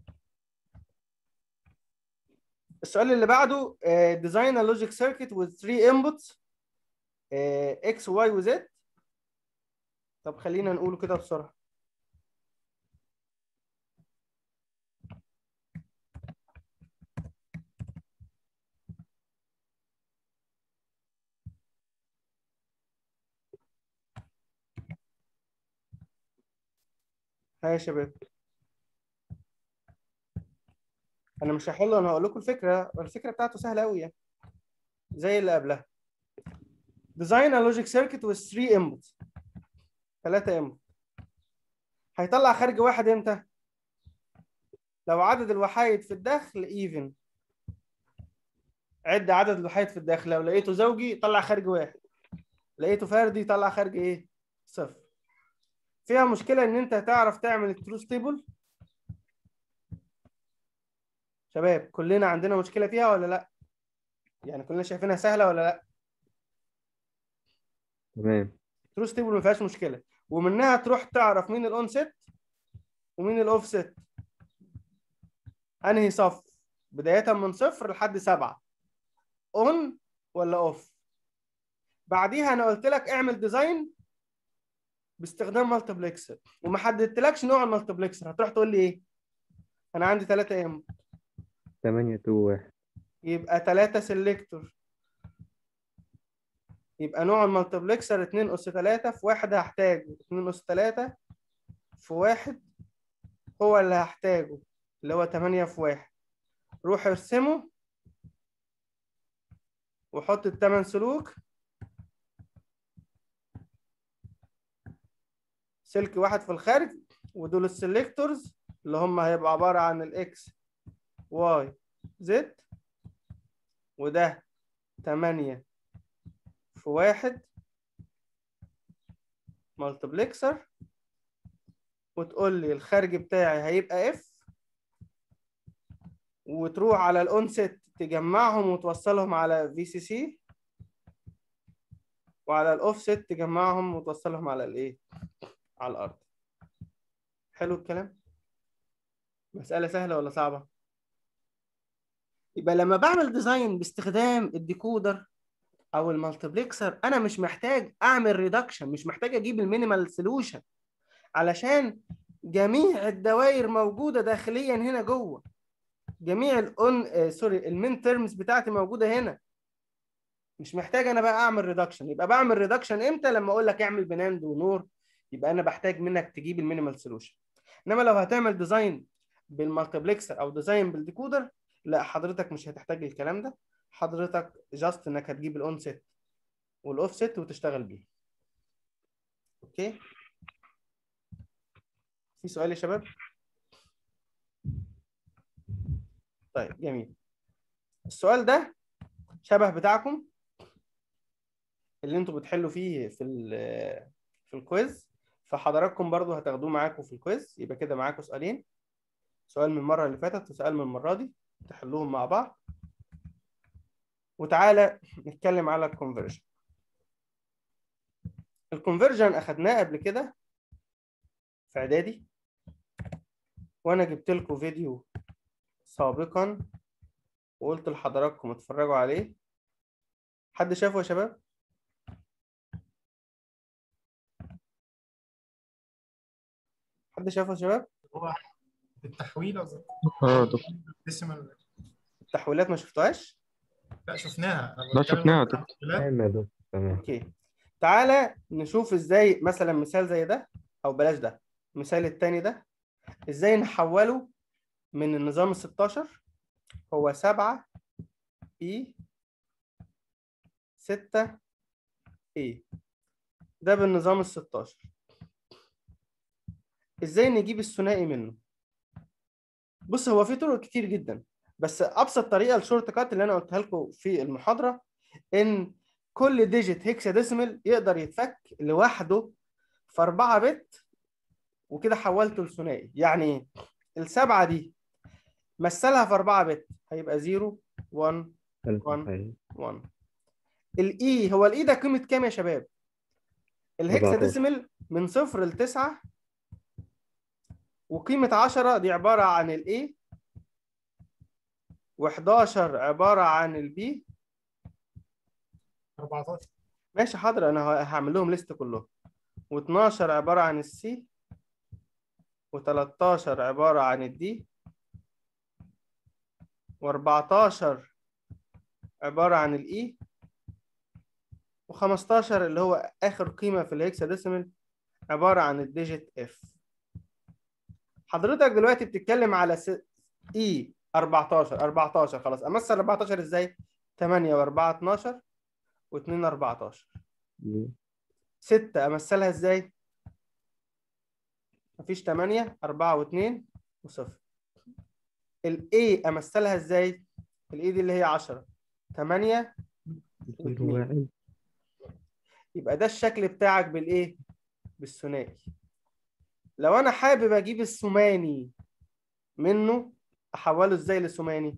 السؤال اللي بعده ديزاين لوجيك سيركت with 3 inputs آه، x y و z طب خلينا نقوله كده بسرعه ها يا شباب انا مش هحله انا هقول لكم الفكره الفكره بتاعته سهله قوي يعني زي اللي قبلها design a logic circuit with 3 inputs 3 input هيطلع خارج واحد امتى لو عدد الوحايد في الداخل even عد عدد الوحايد في الداخل لو لقيته زوجي طلع خارج واحد لقيته فردي طلع خارج ايه صفر فيها مشكله ان انت تعرف تعمل التروث تيبل شباب كلنا عندنا مشكله فيها ولا لا يعني كلنا شايفينها سهله ولا لا تمام تروث تيبل ما فيهاش مشكله ومنها تروح تعرف مين الاون سيت ومين الاوف سيت انهي صف بدايه من صفر لحد سبعه اون ولا اوف بعديها انا قلت لك اعمل ديزاين باستخدام مالتيبلكسر وما حددتلكش نوع المالتيبلكسر هتروح تقول لي ايه انا عندي 3 ام 8 2 1 يبقى 3 سيلكتور يبقى نوع المالتيبلكسر 2 اس 3 في واحد هحتاجه 2 اس 3 في واحد هو اللي هحتاجه اللي هو 8 في واحد روح ارسمه وحط الثمان سلوك سلك واحد في الخارج ودول السلكتورز اللي هم هيبقى عبارة عن الاكس واي زد وده تمانية في واحد مالتبلكسر وتقول لي الخارج بتاعي هيبقى اف وتروح على الاونست تجمعهم وتوصلهم على في سي سي وعلى الاوفست تجمعهم وتوصلهم على الايه على الارض حلو الكلام مسألة سهلة ولا صعبة يبقى لما بعمل ديزاين باستخدام الديكودر او المالتيبلكسر انا مش محتاج اعمل ريدكشن مش محتاج اجيب المينيمال سولوشن علشان جميع الدوائر موجوده داخليا هنا جوه جميع الاون آه سوري المين تيرمز بتاعتي موجوده هنا مش محتاج انا بقى اعمل ريدكشن يبقى بعمل ريدكشن امتى لما اقول لك اعمل بناند ونور يبقى انا بحتاج منك تجيب المينيمال سولوشن انما لو هتعمل ديزاين بالمالتيبلكسر او ديزاين بالديكودر لا حضرتك مش هتحتاج الكلام ده حضرتك جاست انك هتجيب الاون سيت والاوف سيت وتشتغل بيه اوكي في سؤال يا شباب طيب جميل السؤال ده شبه بتاعكم اللي انتوا بتحلوا فيه في ال- في الكويز فحضراتكم برضو هتاخدوه معاكم في الكويز يبقى كده معاكم سؤالين سؤال من المره اللي فاتت وسؤال من المره دي تحلوهم مع بعض وتعالى نتكلم على الكونفرجن الكونفرجن اخدناه قبل كده في اعدادي وانا جبت لكم فيديو سابقا وقلت لحضراتكم اتفرجوا عليه حد شافه يا شباب حد شافه يا شباب هو التحويل قصدك اه دكتور ديسيمال التحويلات ما شفتوهاش لا شفناها أنا لا بتكلم شفناها عن يا دكتور. التحويلات. تمام يا دكتور تمام اوكي تعالى نشوف ازاي مثلا مثال زي ده او بلاش ده المثال التاني ده ازاي نحوله من النظام ال 16 هو 7 اي 6 اي ده بالنظام ال 16 ازاي نجيب الثنائي منه بص هو في طرق كتير جدا بس ابسط طريقه الشورت كات اللي انا قلتها لكم في المحاضره ان كل ديجيت هيكسا ديسيمال يقدر يتفك لوحده في 4 بت وكده حولته لثنائي يعني ايه السبعه دي مثلها في 4 بت هيبقى 0 1 ثلاثة وان. صحيح. 1 الاي هو الاي ده قيمه كام يا شباب الهيكسا 14. ديسيمال من صفر ل 9 وقيمه 10 دي عباره عن الاي و11 عباره عن البي 14 ماشي حاضر انا ه- هعمل لهم ليست كلهم و12 عباره عن السي و13 عباره عن الدي و14 عباره عن الاي و15 اللي هو اخر قيمه في الهيكسا ديسيمال عباره عن الديجيت اف حضرتك دلوقتي بتتكلم على س... اي 14 14 خلاص امثل 14 ازاي 8 و4 12 و2 14 6 امثلها ازاي مفيش 8 4 و2 و0 الاي امثلها ازاي الاي دي اللي هي 10 8 كل واحد يبقى ده الشكل بتاعك بالايه بالثنائي لو انا حابب اجيب الثماني منه احوله ازاي لثماني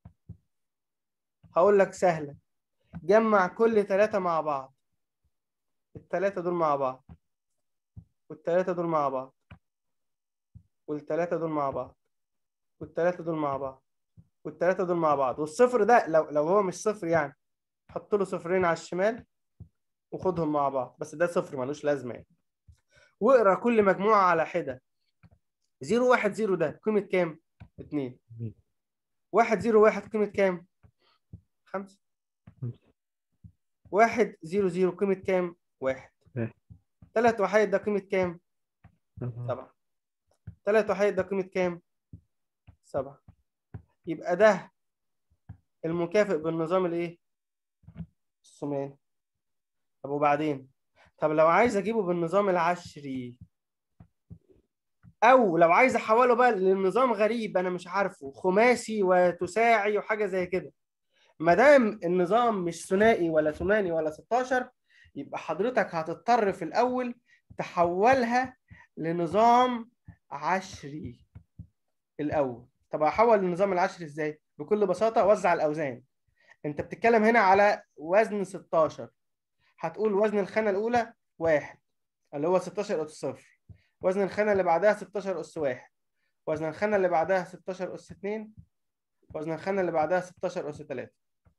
هقول لك سهله جمع كل ثلاثة مع بعض الثلاثة دول مع بعض والثلاثة دول مع بعض والثلاثة دول مع بعض والثلاثة دول مع بعض والثلاثة دول مع بعض والصفر ده لو لو هو مش صفر يعني حط له صفرين على الشمال وخدهم مع بعض بس ده صفر ملوش لازمه يعني واقرا كل مجموعه على حده 0 1 0 ده قيمه كام 2 1 0 1 قيمه كام 5 1 0 0 قيمه كام 1 واحد. ثلاث وحيد ده قيمه كام سبعة سبعة ثلاث وحيد ده قيمة كام؟ سبعة يبقى ده المكافئ بالنظام الايه؟ الثماني طب وبعدين؟ طب لو عايز اجيبه بالنظام العشري او لو عايز احوله بقى لنظام غريب انا مش عارفه خماسي وتساعي وحاجه زي كده ما دام النظام مش ثنائي ولا ثماني ولا 16 يبقى حضرتك هتضطر في الاول تحولها لنظام عشري الاول طب هحول للنظام العشري ازاي بكل بساطه وزع الاوزان انت بتتكلم هنا على وزن 16 هتقول وزن الخانه الاولى واحد اللي هو 16 اس صفر وزن الخانه اللي بعدها 16 اس واحد وزن الخانه اللي بعدها 16 اس 2 وزن الخانه اللي بعدها 16 اس 3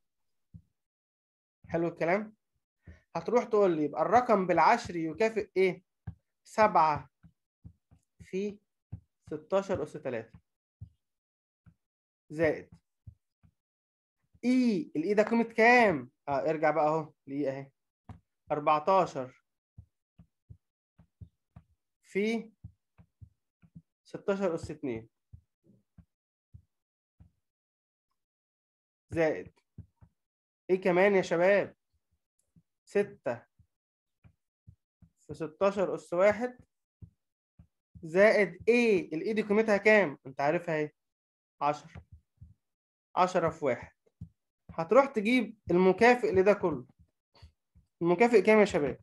حلو الكلام هتروح تقول لي يبقى الرقم بالعشري يكافئ ايه 7 في 16 أس 3 زائد إي الإي ده قيمة كام؟ آه ارجع بقى أهو الإي أهي 14 في 16 أس 2 زائد إيه كمان يا شباب؟ 6 في 16 أس 1 زائد ايه الاي دي قيمتها كام انت عارفها اهي 10 10 في واحد هتروح تجيب المكافئ لده كله المكافئ كام يا شباب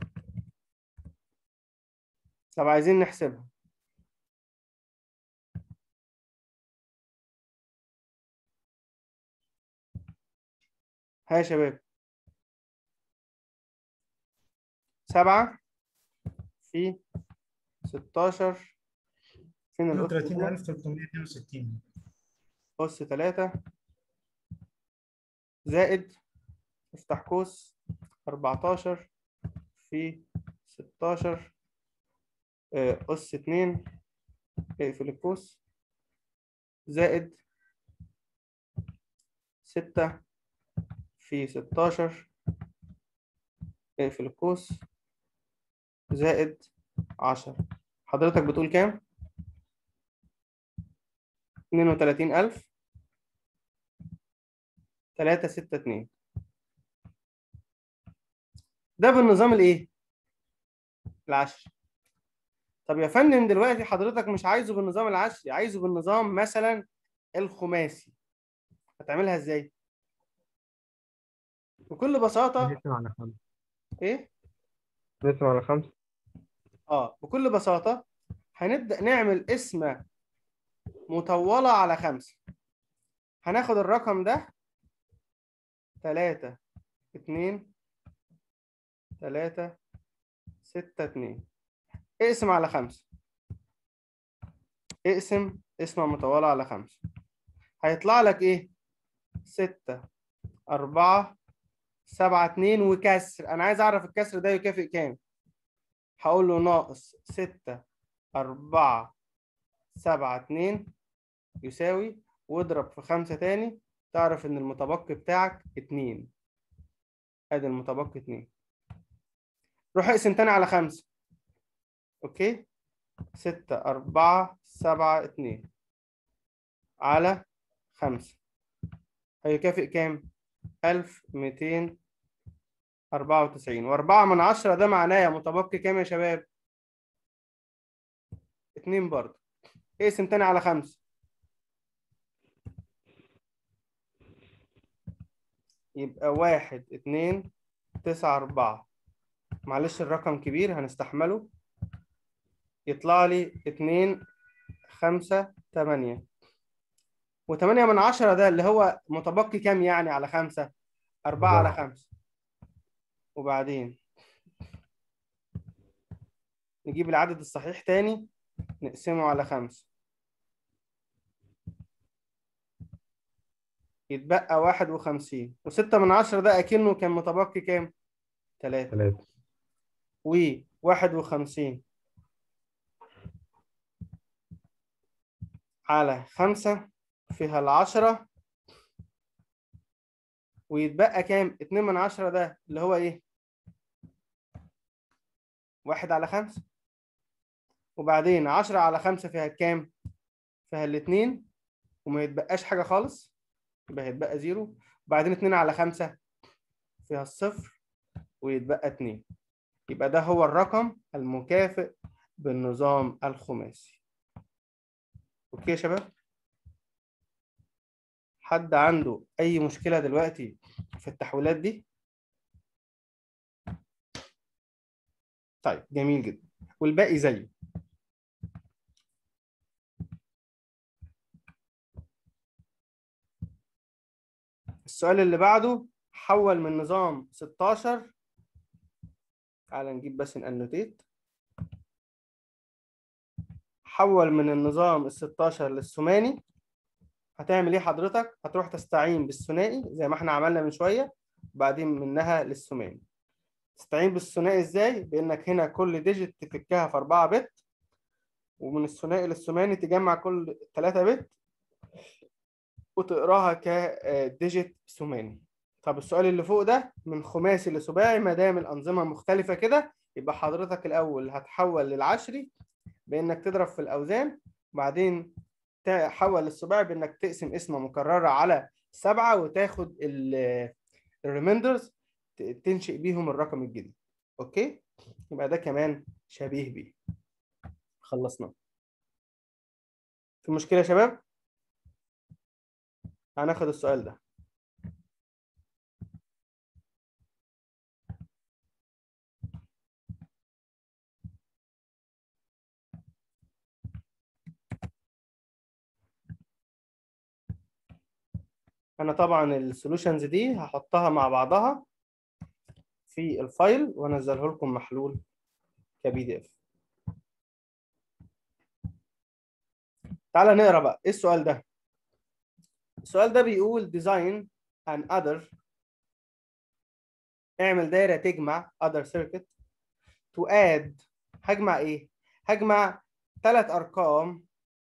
طب عايزين نحسبها ها يا شباب سبعة في 16 فين الأس هنا؟ 32362 أس 3 زائد افتح قوس 14 في 16 آه، أس 2 اقفل القوس زائد 6 في 16 اقفل القوس زائد 10 حضرتك بتقول كام؟ 32000 362 ده بالنظام الايه؟ العشري طب يا فندم دلوقتي حضرتك مش عايزه بالنظام العشري عايزه بالنظام مثلا الخماسي هتعملها ازاي؟ بكل بساطة نقسم على خمسة ايه؟ نقسم على خمسة اه بكل بساطة هنبدأ نعمل اسم مطولة على خمسة هناخد الرقم ده تلاتة اتنين تلاتة ستة اتنين اقسم على خمسة اقسم اسم مطولة على خمسة هيطلع لك ايه ستة أربعة سبعة اتنين وكسر أنا عايز أعرف الكسر ده يكافئ كام هقول له ناقص ستة أربعة سبعة اتنين يساوي واضرب في خمسة تاني تعرف إن المتبقي بتاعك اتنين أدي المتبقي اتنين روح اقسم تاني على خمسة أوكي ستة أربعة سبعة اتنين على خمسة هيكافئ كام؟ ألف ميتين أربعة وتسعين وأربعة من عشرة ده معناه متبقي كام يا شباب؟ اتنين برضه اقسم تاني على خمسة يبقى واحد اتنين تسعة أربعة معلش الرقم كبير هنستحمله يطلع لي اتنين خمسة تمانية وتمانية من عشرة ده اللي هو متبقي كام يعني على خمسة؟ أربعة على خمسة وبعدين نجيب العدد الصحيح تاني نقسمه على خمسة يتبقى واحد وخمسين وستة من عشرة ده أكنه كان متبقي كام؟ تلاتة تلاتة وواحد وخمسين على خمسة فيها العشرة ويتبقى كام؟ اتنين من عشرة ده اللي هو ايه؟ واحد على خمسة وبعدين عشرة على خمسة فيها كام؟ فيها الاتنين وما يتبقاش حاجة خالص يبقى هيتبقى زيرو وبعدين اتنين على خمسة فيها الصفر ويتبقى اتنين يبقى ده هو الرقم المكافئ بالنظام الخماسي اوكي يا شباب حد عنده اي مشكلة دلوقتي في التحويلات دي طيب جميل جدا والباقي زيه السؤال اللي بعده حول من نظام 16 تعالى نجيب بس الانوتيت حول من النظام ال 16 للثماني هتعمل ايه حضرتك؟ هتروح تستعين بالثنائي زي ما احنا عملنا من شويه وبعدين منها للثماني تستعين بالثنائي ازاي؟ بانك هنا كل ديجيت تفكها في 4 بت ومن الثنائي للثماني تجمع كل 3 بت وتقراها كديجيت ثماني طب السؤال اللي فوق ده من خماسي لسباعي ما دام الانظمه مختلفه كده يبقى حضرتك الاول هتحول للعشري بانك تضرب في الاوزان وبعدين تحول للسباعي بانك تقسم اسمه مكرره على سبعه وتاخد الريميندرز تنشئ بيهم الرقم الجديد اوكي يبقى ده كمان شبيه بيه خلصنا في مشكله يا شباب هناخد السؤال ده انا طبعا السولوشنز دي هحطها مع بعضها في الفايل وانزله لكم محلول كبي دي اف تعالى نقرا بقى ايه السؤال ده السؤال ده بيقول design an other اعمل دايره تجمع other circuit to add هجمع ايه هجمع ثلاث ارقام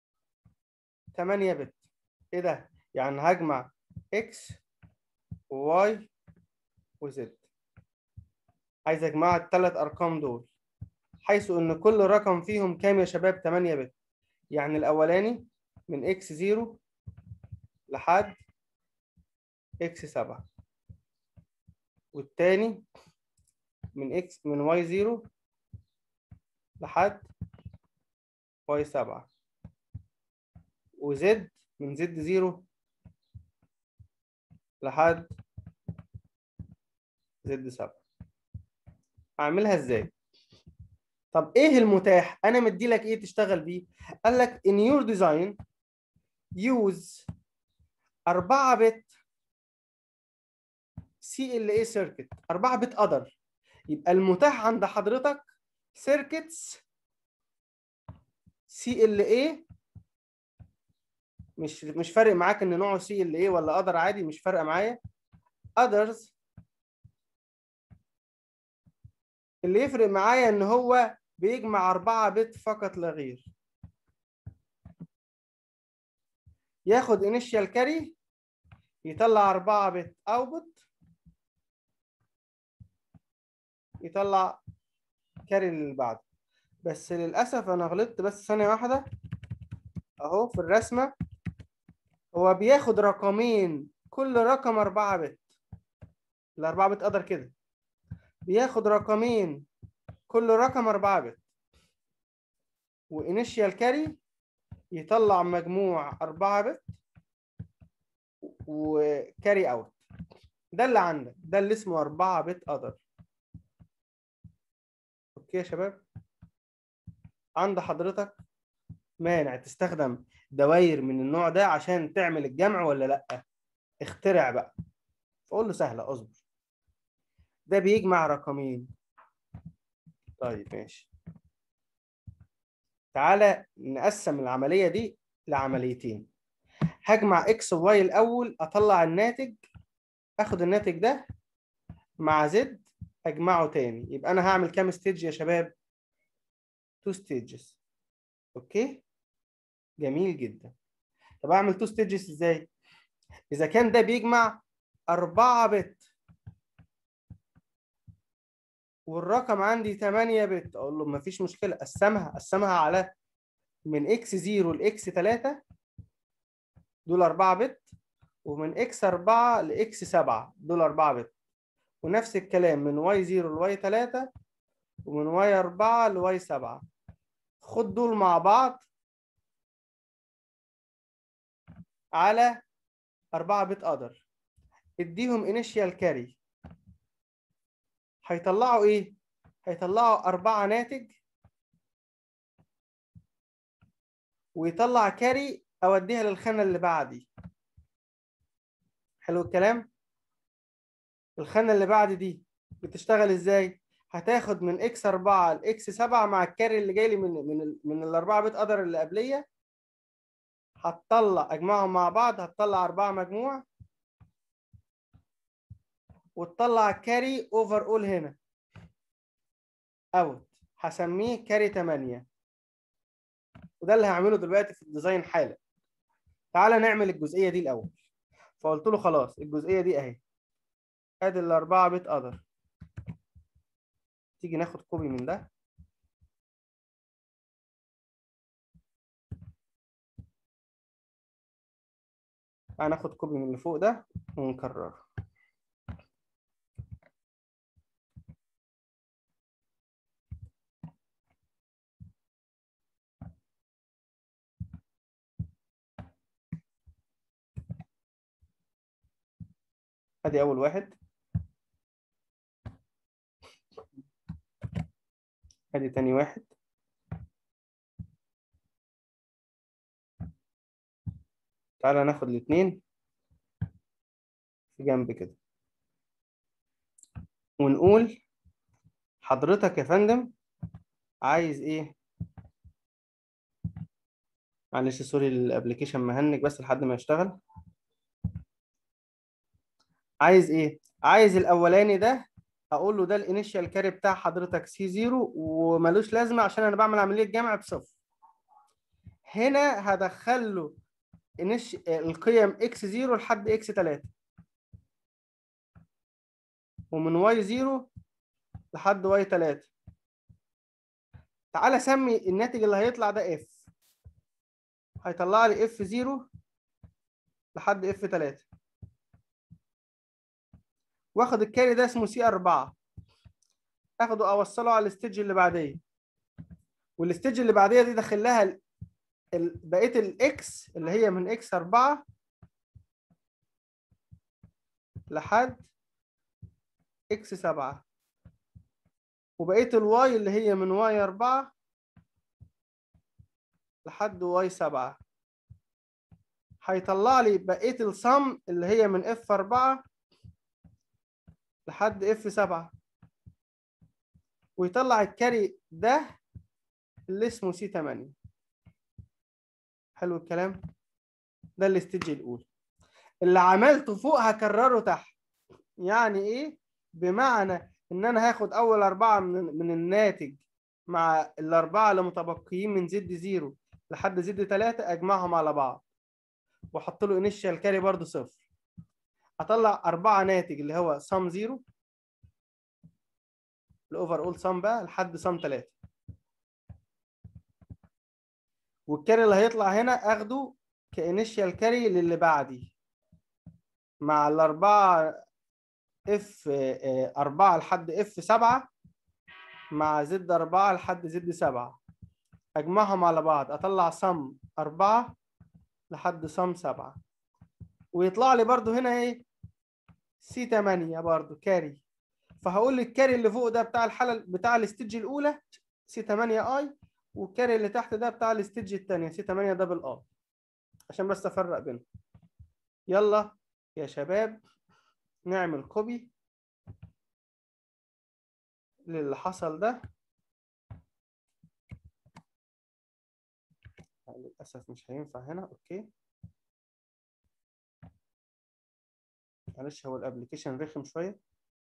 8 بت ايه ده يعني هجمع x و y و z عايز اجمع الثلاث ارقام دول حيث ان كل رقم فيهم كام يا شباب 8 بت يعني الاولاني من x 0 لحد x 7 والتاني من x من y 0 لحد y 7 وz من z 0 لحد زد 7 اعملها ازاي طب ايه المتاح انا مدي لك ايه تشتغل بيه قال لك in your design use 4 بت سي ال اي سيركت 4 بت other يبقى المتاح عند حضرتك سيركتس سي ال اي مش مش فارق معاك ان نوعه سي ال ايه ولا اذر عادي مش فارقه معايا others اللي يفرق معايا ان هو بيجمع 4 بت فقط لا غير ياخد initial carry يطلع 4 بت output يطلع كاري اللي بعده بس للاسف انا غلطت بس ثانيه واحده اهو في الرسمه هو بياخد رقمين كل رقم 4 بت الأربعة بت قدر كده بياخد رقمين كل رقم 4 بت وانيشيال كاري يطلع مجموع 4 بت وكاري اوت ده اللي عندك ده اللي اسمه 4 بت قدر اوكي يا شباب عند حضرتك مانع تستخدم دواير من النوع ده عشان تعمل الجمع ولا لا اخترع بقى فقول له سهله اصبر ده بيجمع رقمين طيب ماشي تعالى نقسم العمليه دي لعمليتين هجمع اكس وواي الاول اطلع الناتج اخد الناتج ده مع زد اجمعه تاني يبقى انا هعمل كام ستيج يا شباب تو ستيجز اوكي جميل جدا طب اعمل تو ستيجز ازاي اذا كان ده بيجمع 4 بت والرقم عندي 8 بت اقول له مفيش مشكله قسمها قسمها على من اكس 0 لاكس 3 دول 4 بت ومن اكس 4 لاكس 7 دول 4 بت ونفس الكلام من واي 0 لواي 3 ومن واي 4 لواي 7 خد دول مع بعض على 4 بت اذر اديهم انيشيال كاري هيطلعوا ايه هيطلعوا أربعة ناتج ويطلع كاري اوديها للخانه اللي بعدي حلو الكلام الخانه اللي بعد دي بتشتغل ازاي هتاخد من اكس 4 لاكس 7 مع الكاري اللي جاي لي من من ال- من الاربعه بيت قدر اللي قبليه هتطلع اجمعهم مع بعض هتطلع اربعه مجموع وتطلع كاري اوفر اول هنا اوت هسميه كاري 8 وده اللي هعمله دلوقتي في الديزاين حالا تعالى نعمل الجزئيه دي الاول فقلت له خلاص الجزئيه دي اهي ادي الاربعه بيت قدر تيجي ناخد كوبي من ده هناخد كوبي من اللي فوق ده ونكرره ادي اول واحد ادي تاني واحد تعالى ناخد الاتنين في جنب كده ونقول حضرتك يا فندم عايز ايه معلش سوري الابلكيشن مهنج بس لحد ما يشتغل عايز ايه عايز الاولاني ده اقول له ده الانيشال كاري بتاع حضرتك سي 0 وملوش لازمه عشان انا بعمل عمليه جمع بصفر هنا هدخل له إنش... القيم اكس 0 لحد اكس 3 ومن واي 0 لحد واي 3 تعالى سمي الناتج اللي هيطلع ده اف هيطلع لي اف 0 لحد اف 3 واخد الكاري ده اسمه سي 4 اخده اوصله على الستيج اللي بعديه والستيج اللي بعديه دي داخل لها ال- ال- بقيه الاكس اللي هي من اكس 4 لحد اكس 7 وبقيه الواي اللي هي من واي 4 لحد واي 7 هيطلع لي بقيه الصم اللي هي من اف 4 لحد اف 7 ويطلع الكاري ده اللي اسمه سي 8 حلو الكلام ده الاستيج الاولى اللي عملته فوق هكرره تحت يعني ايه بمعنى ان انا هاخد اول اربعه من من الناتج مع الاربعه اللي متبقيين من زد زيرو لحد زد 3 اجمعهم على بعض واحط له انيشال كاري برضو صفر اطلع اربعه ناتج اللي هو سم زيرو الاوفر اول سم بقى لحد سم 3 والكاري اللي هيطلع هنا اخده كانيشال كاري للي بعدي مع الاربعه اف 4 لحد اف 7 مع زد 4 لحد زد 7 اجمعهم على بعض اطلع سم 4 لحد سم 7 ويطلع لي برضو هنا ايه سي 8 برضو كاري فهقول لك الكاري اللي فوق ده بتاع الحاله بتاع الاستيج الاولى سي 8 اي والكاري اللي تحت ده بتاع الاستيج الثانيه سي 8 دبل اي عشان بس افرق بينهم يلا يا شباب نعمل كوبي للي حصل ده للأسف مش هينفع هنا أوكي معلش هو الابلكيشن رخم شويه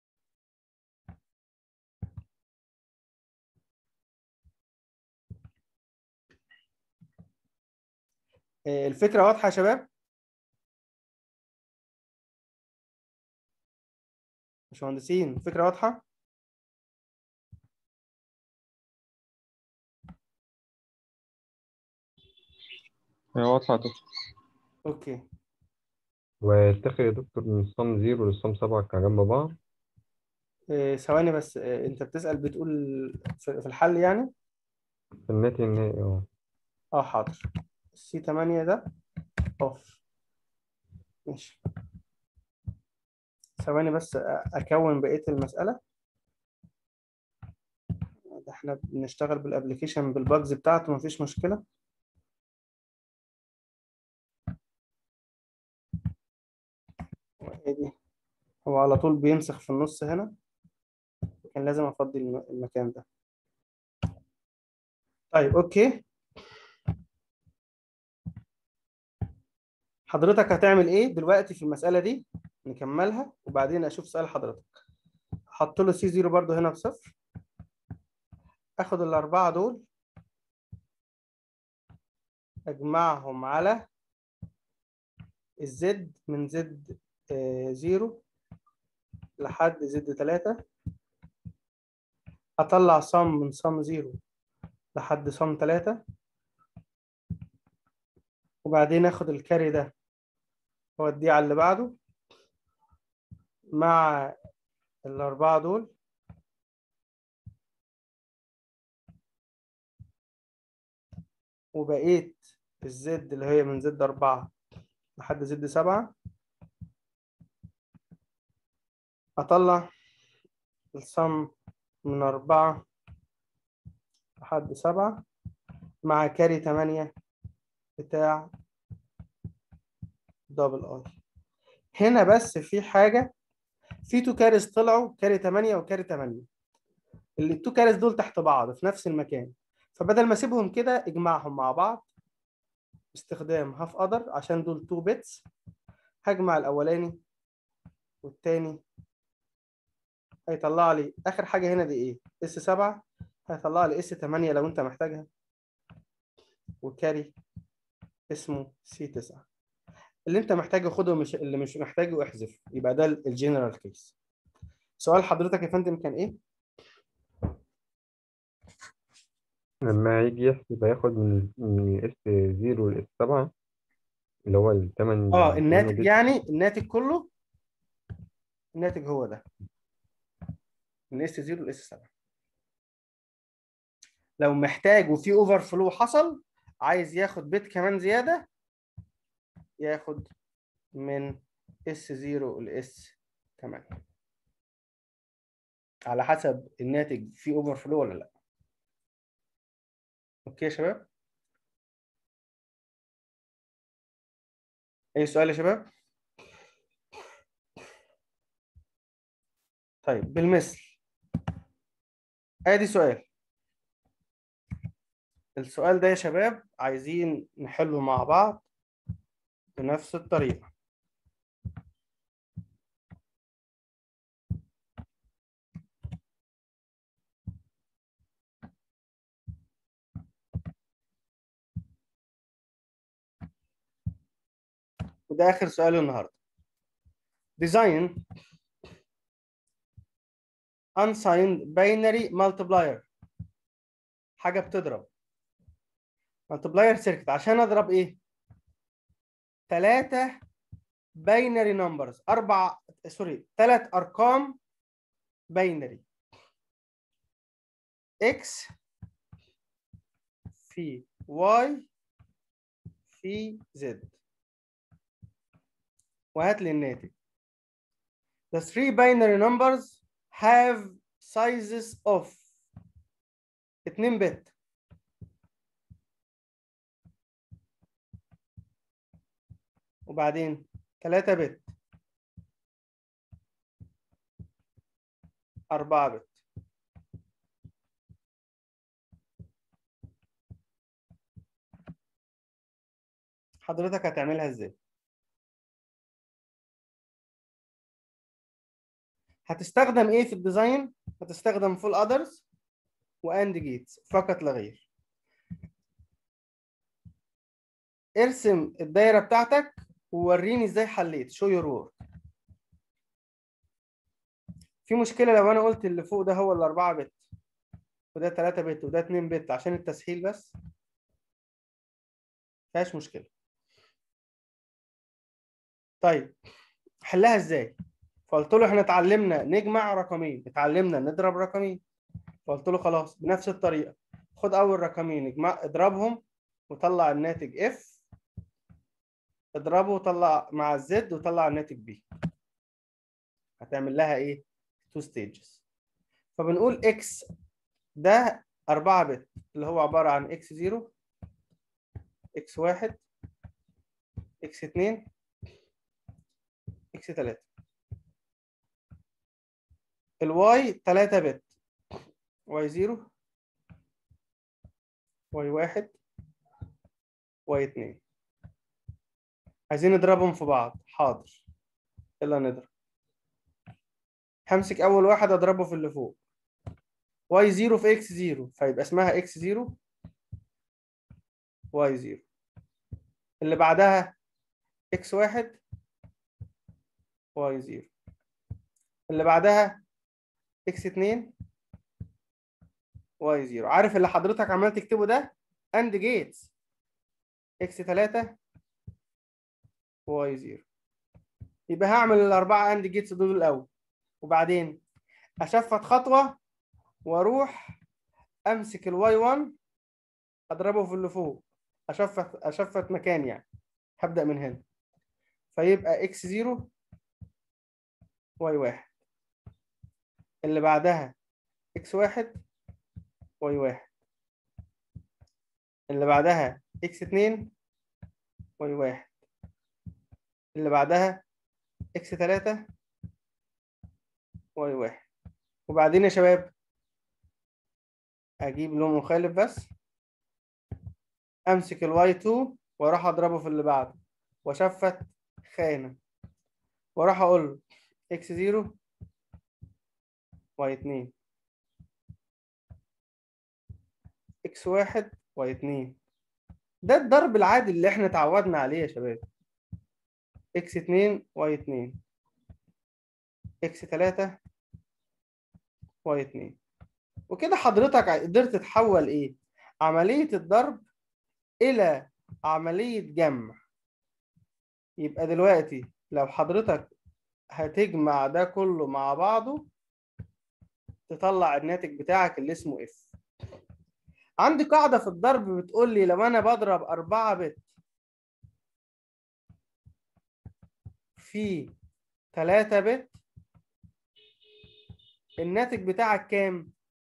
آه، الفكره واضحه يا شباب باشمهندسين الفكره واضحه هي واضحة يا دكتور اوكي واتخذ يا دكتور من الصم زيرو للصم سبعة كجنب بعض آه، ثواني بس آه، انت بتسأل بتقول في في الحل يعني في الناتج النهائي اه اه حاضر سي 8 ده اوف ماشي ثواني بس أ- اكون بقية المسألة ده احنا بنشتغل بالابلكيشن بالباجز بتاعته مفيش مشكلة وهي دي هو على طول بينسخ في النص هنا كان لازم افضي الم- المكان ده طيب اوكي حضرتك هتعمل ايه دلوقتي في المسألة دي نكملها وبعدين اشوف سؤال حضرتك احط له سي 0 برضو هنا بصفر اخد الاربعة دول اجمعهم على الزد من زد زيرو لحد زد تلاتة اطلع صم من صم زيرو لحد صم تلاتة وبعدين اخد الكاري ده واوديه على اللي بعده مع الأربعة دول وبقيت الزد اللي هي من زد أربعة لحد زد سبعة أطلع الصم من أربعة لحد سبعة مع كاري تمانية بتاع دبل اي هنا بس في حاجة في تو كاريز طلعوا كاري 8 وكاري 8 اللي التو كاريز دول تحت بعض في نفس المكان فبدل ما اسيبهم كده اجمعهم مع بعض باستخدام هاف اذر عشان دول 2 بيتس هجمع الاولاني والتاني هيطلع لي اخر حاجه هنا دي ايه اس 7 هيطلع لي اس 8 لو انت محتاجها وكاري اسمه سي 9 اللي انت محتاجه خده مش اللي مش محتاجه احذف يبقى ده الجنرال كيس سؤال حضرتك يا فندم كان ايه لما يجي يحسب هياخد من من اس زيرو لاس سبعة اللي هو التمن اه تمن الناتج بت. يعني الناتج كله الناتج هو ده من اس 0 لاس 7 لو محتاج وفي اوفر فلو حصل عايز ياخد بيت كمان زياده ياخد من اس 0 لاس 8 على حسب الناتج فيه اوفر فلو ولا لا اوكي يا شباب اي سؤال يا شباب طيب بالمثل ادي سؤال السؤال ده يا شباب عايزين نحله مع بعض بنفس الطريقة وده آخر سؤال النهاردة design unsigned binary multiplier حاجة بتضرب multiplier circuit عشان أضرب إيه؟ ثلاثة binary numbers أربع سوري ثلاث أرقام binary x في y في z وهات لي الناتج The three binary numbers have sizes of 2 بت وبعدين 3 بت 4 بت حضرتك هتعملها ازاي؟ هتستخدم ايه في الديزاين هتستخدم فول ادرز واند جيتس فقط لا غير ارسم الدايره بتاعتك ووريني ازاي حليت شو يور وورك في مشكله لو انا قلت اللي فوق ده هو الاربعه بت وده 3 بت وده 2 بت عشان التسهيل بس مفيهاش مشكله طيب حلها ازاي فقلت له احنا اتعلمنا نجمع رقمين اتعلمنا نضرب رقمين فقلت له خلاص بنفس الطريقه خد اول رقمين اجمع اضربهم وطلع الناتج اف اضربه وطلع مع الزد وطلع الناتج بي هتعمل لها ايه تو ستيجز فبنقول اكس ده 4 بت اللي هو عباره عن اكس 0 اكس 1 اكس 2 اكس 3 الواي 3 بت واي 0 واي 1 واي 2 عايزين نضربهم في بعض حاضر يلا نضرب همسك اول واحد اضربه في اللي فوق واي 0 في اكس 0 فيبقى اسمها اكس 0 واي 0 اللي بعدها اكس 1 واي 0 اللي بعدها اكس 2 واي 0 عارف اللي حضرتك عمال تكتبه ده اند جيتس اكس 3 واي 0 يبقى هعمل الاربعه اند جيتس دول الاول وبعدين اشفت خطوه واروح امسك الواي 1 اضربه في اللي فوق اشفت اشفت مكان يعني هبدا من هنا فيبقى اكس 0 واي 1 اللي بعدها اكس 1 واي 1 اللي بعدها اكس 2 واي 1 اللي بعدها اكس 3 واي 1 وبعدين يا شباب اجيب لون مخالف بس امسك الواي 2 واروح اضربه في اللي بعده واشفت خانه واروح اقول له اكس 0 واي 2 اكس 1 واي 2 ده الضرب العادي اللي احنا اتعودنا عليه يا شباب اكس 2 واي 2 اكس 3 واي 2 وكده حضرتك قدرت تحول ايه عملية الضرب الى عملية جمع يبقى دلوقتي لو حضرتك هتجمع ده كله مع بعضه تطلع الناتج بتاعك اللي اسمه اف عندي قاعدة في الضرب بتقول لي لو انا بضرب 4 بت في 3 بت الناتج بتاعك كام؟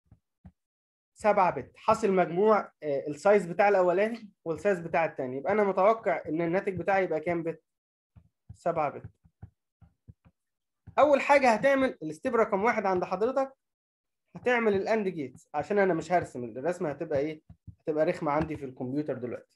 7 بت حاصل مجموع آه، السايز بتاع الاولاني والسايز بتاع الثاني يبقى انا متوقع ان الناتج بتاعي يبقى كام بت؟ 7 بت اول حاجه هتعمل الستيب رقم واحد عند حضرتك هتعمل الاند جيتس عشان انا مش هرسم الرسمه هتبقى ايه؟ هتبقى رخمه عندي في الكمبيوتر دلوقتي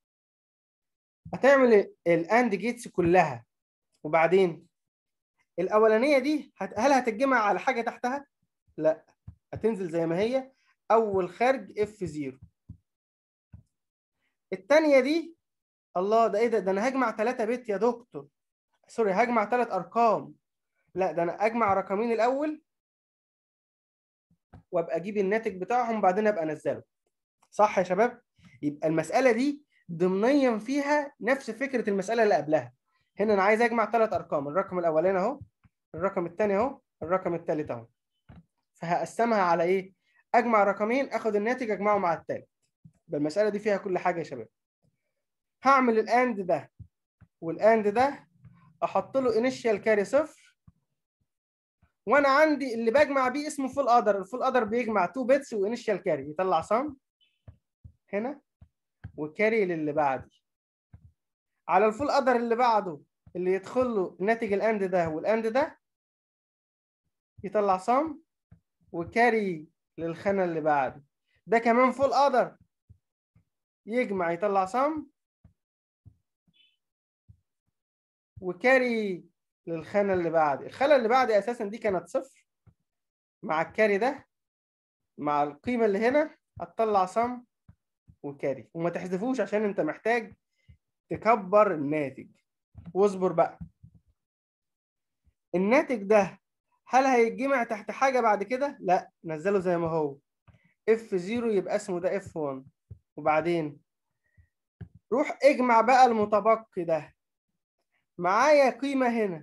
هتعمل الاند جيتس كلها وبعدين الاولانيه دي هت... هل هتتجمع على حاجه تحتها لا هتنزل زي ما هي اول خارج اف 0 الثانيه دي الله ده ايه ده ده انا هجمع 3 بت يا دكتور سوري هجمع 3 ارقام لا ده انا اجمع رقمين الاول وابقى اجيب الناتج بتاعهم وبعدين ابقى انزله صح يا شباب يبقى المساله دي ضمنيا فيها نفس فكره المساله اللي قبلها هنا انا عايز اجمع ثلاث ارقام الرقم الاولاني اهو الرقم الثاني اهو الرقم الثالث اهو فهقسمها على ايه اجمع رقمين اخد الناتج اجمعه مع الثالث يبقى المساله دي فيها كل حاجه يا شباب هعمل الاند ده والاند ده احط له انيشال كاري صفر وانا عندي اللي بجمع بيه اسمه فول ادر الفول ادر بيجمع 2 بيتس وانيشال كاري يطلع صم هنا وكاري للي بعدي على الفول ادر اللي بعده اللي يدخل له ناتج الاند ده والاند ده يطلع صم وكاري للخانه اللي بعده ده كمان فول ادر يجمع يطلع صم وكاري للخانة اللي بعد الخانة اللي بعد أساسا دي كانت صفر مع الكاري ده مع القيمة اللي هنا هتطلع صم وكاري وما تحذفوش عشان انت محتاج تكبر الناتج واصبر بقى الناتج ده هل هيتجمع تحت حاجة بعد كده؟ لا نزله زي ما هو اف 0 يبقى اسمه ده اف 1 وبعدين روح اجمع بقى المتبقي ده معايا قيمة هنا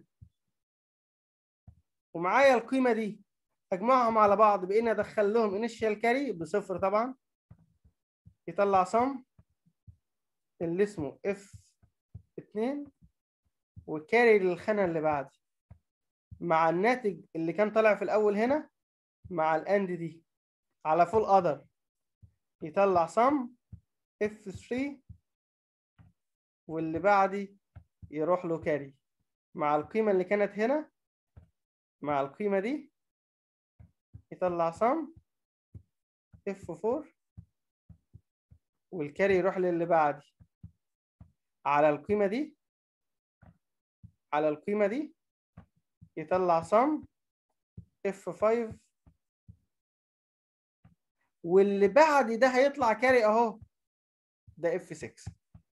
ومعايا القيمة دي اجمعهم على بعض بان ادخل لهم انيشال كاري بصفر طبعا يطلع صم اللي اسمه اف 2 وكاري للخانة اللي بعد مع الناتج اللي كان طالع في الاول هنا مع الاند دي على فول اذر يطلع صم اف 3 واللي بعدي يروح له كاري مع القيمة اللي كانت هنا مع القيمة دي يطلع صم اف 4 والكاري يروح للي بعدي على القيمة دي على القيمة دي يطلع صم اف 5 واللي بعد ده هيطلع كاري اهو ده اف 6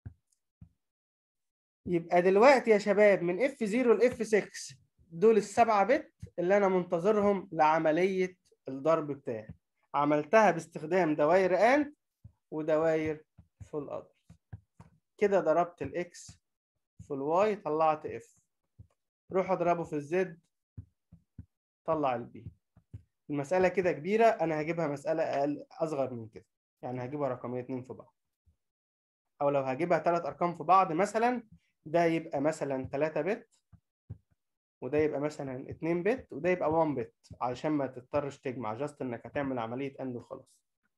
يبقى دلوقتي يا شباب من اف 0 ل اف 6 دول السبعة بت اللي انا منتظرهم لعملية الضرب بتاعي عملتها باستخدام دوائر اند ودوائر فول اذر كده ضربت الاكس في الواي طلعت اف روح اضربه في الزد طلع البي المسألة كده كبيرة أنا هجيبها مسألة أقل أصغر من كده يعني هجيبها رقمية اتنين في بعض أو لو هجيبها تلات أرقام في بعض مثلا ده يبقى مثلا تلاتة بت وده يبقى مثلا اتنين بت وده يبقى 1 بت علشان ما تضطرش تجمع جاست إنك هتعمل عملية أند وخلاص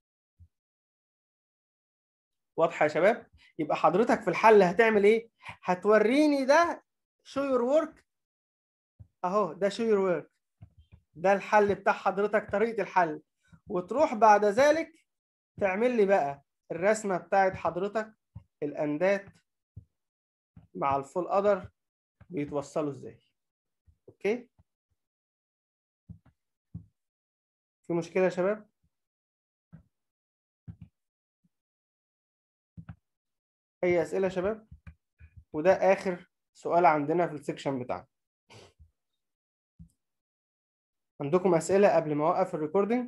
واضحة يا شباب؟ يبقى حضرتك في الحل هتعمل إيه؟ هتوريني ده شو يور ورك أهو ده شو يور ورك ده الحل بتاع حضرتك طريقة الحل وتروح بعد ذلك تعمل لي بقى الرسمة بتاعت حضرتك الأندات مع الفول أذر بيتوصلوا إزاي أوكي في مشكلة يا شباب أي أسئلة يا شباب وده آخر سؤال عندنا في السكشن بتاعنا عندكم أسئلة قبل ما أوقف الريكوردينج؟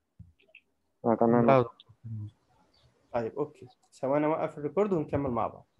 آه، تمام لا طيب أوكي ثواني أوقف الريكورد ونكمل مع بعض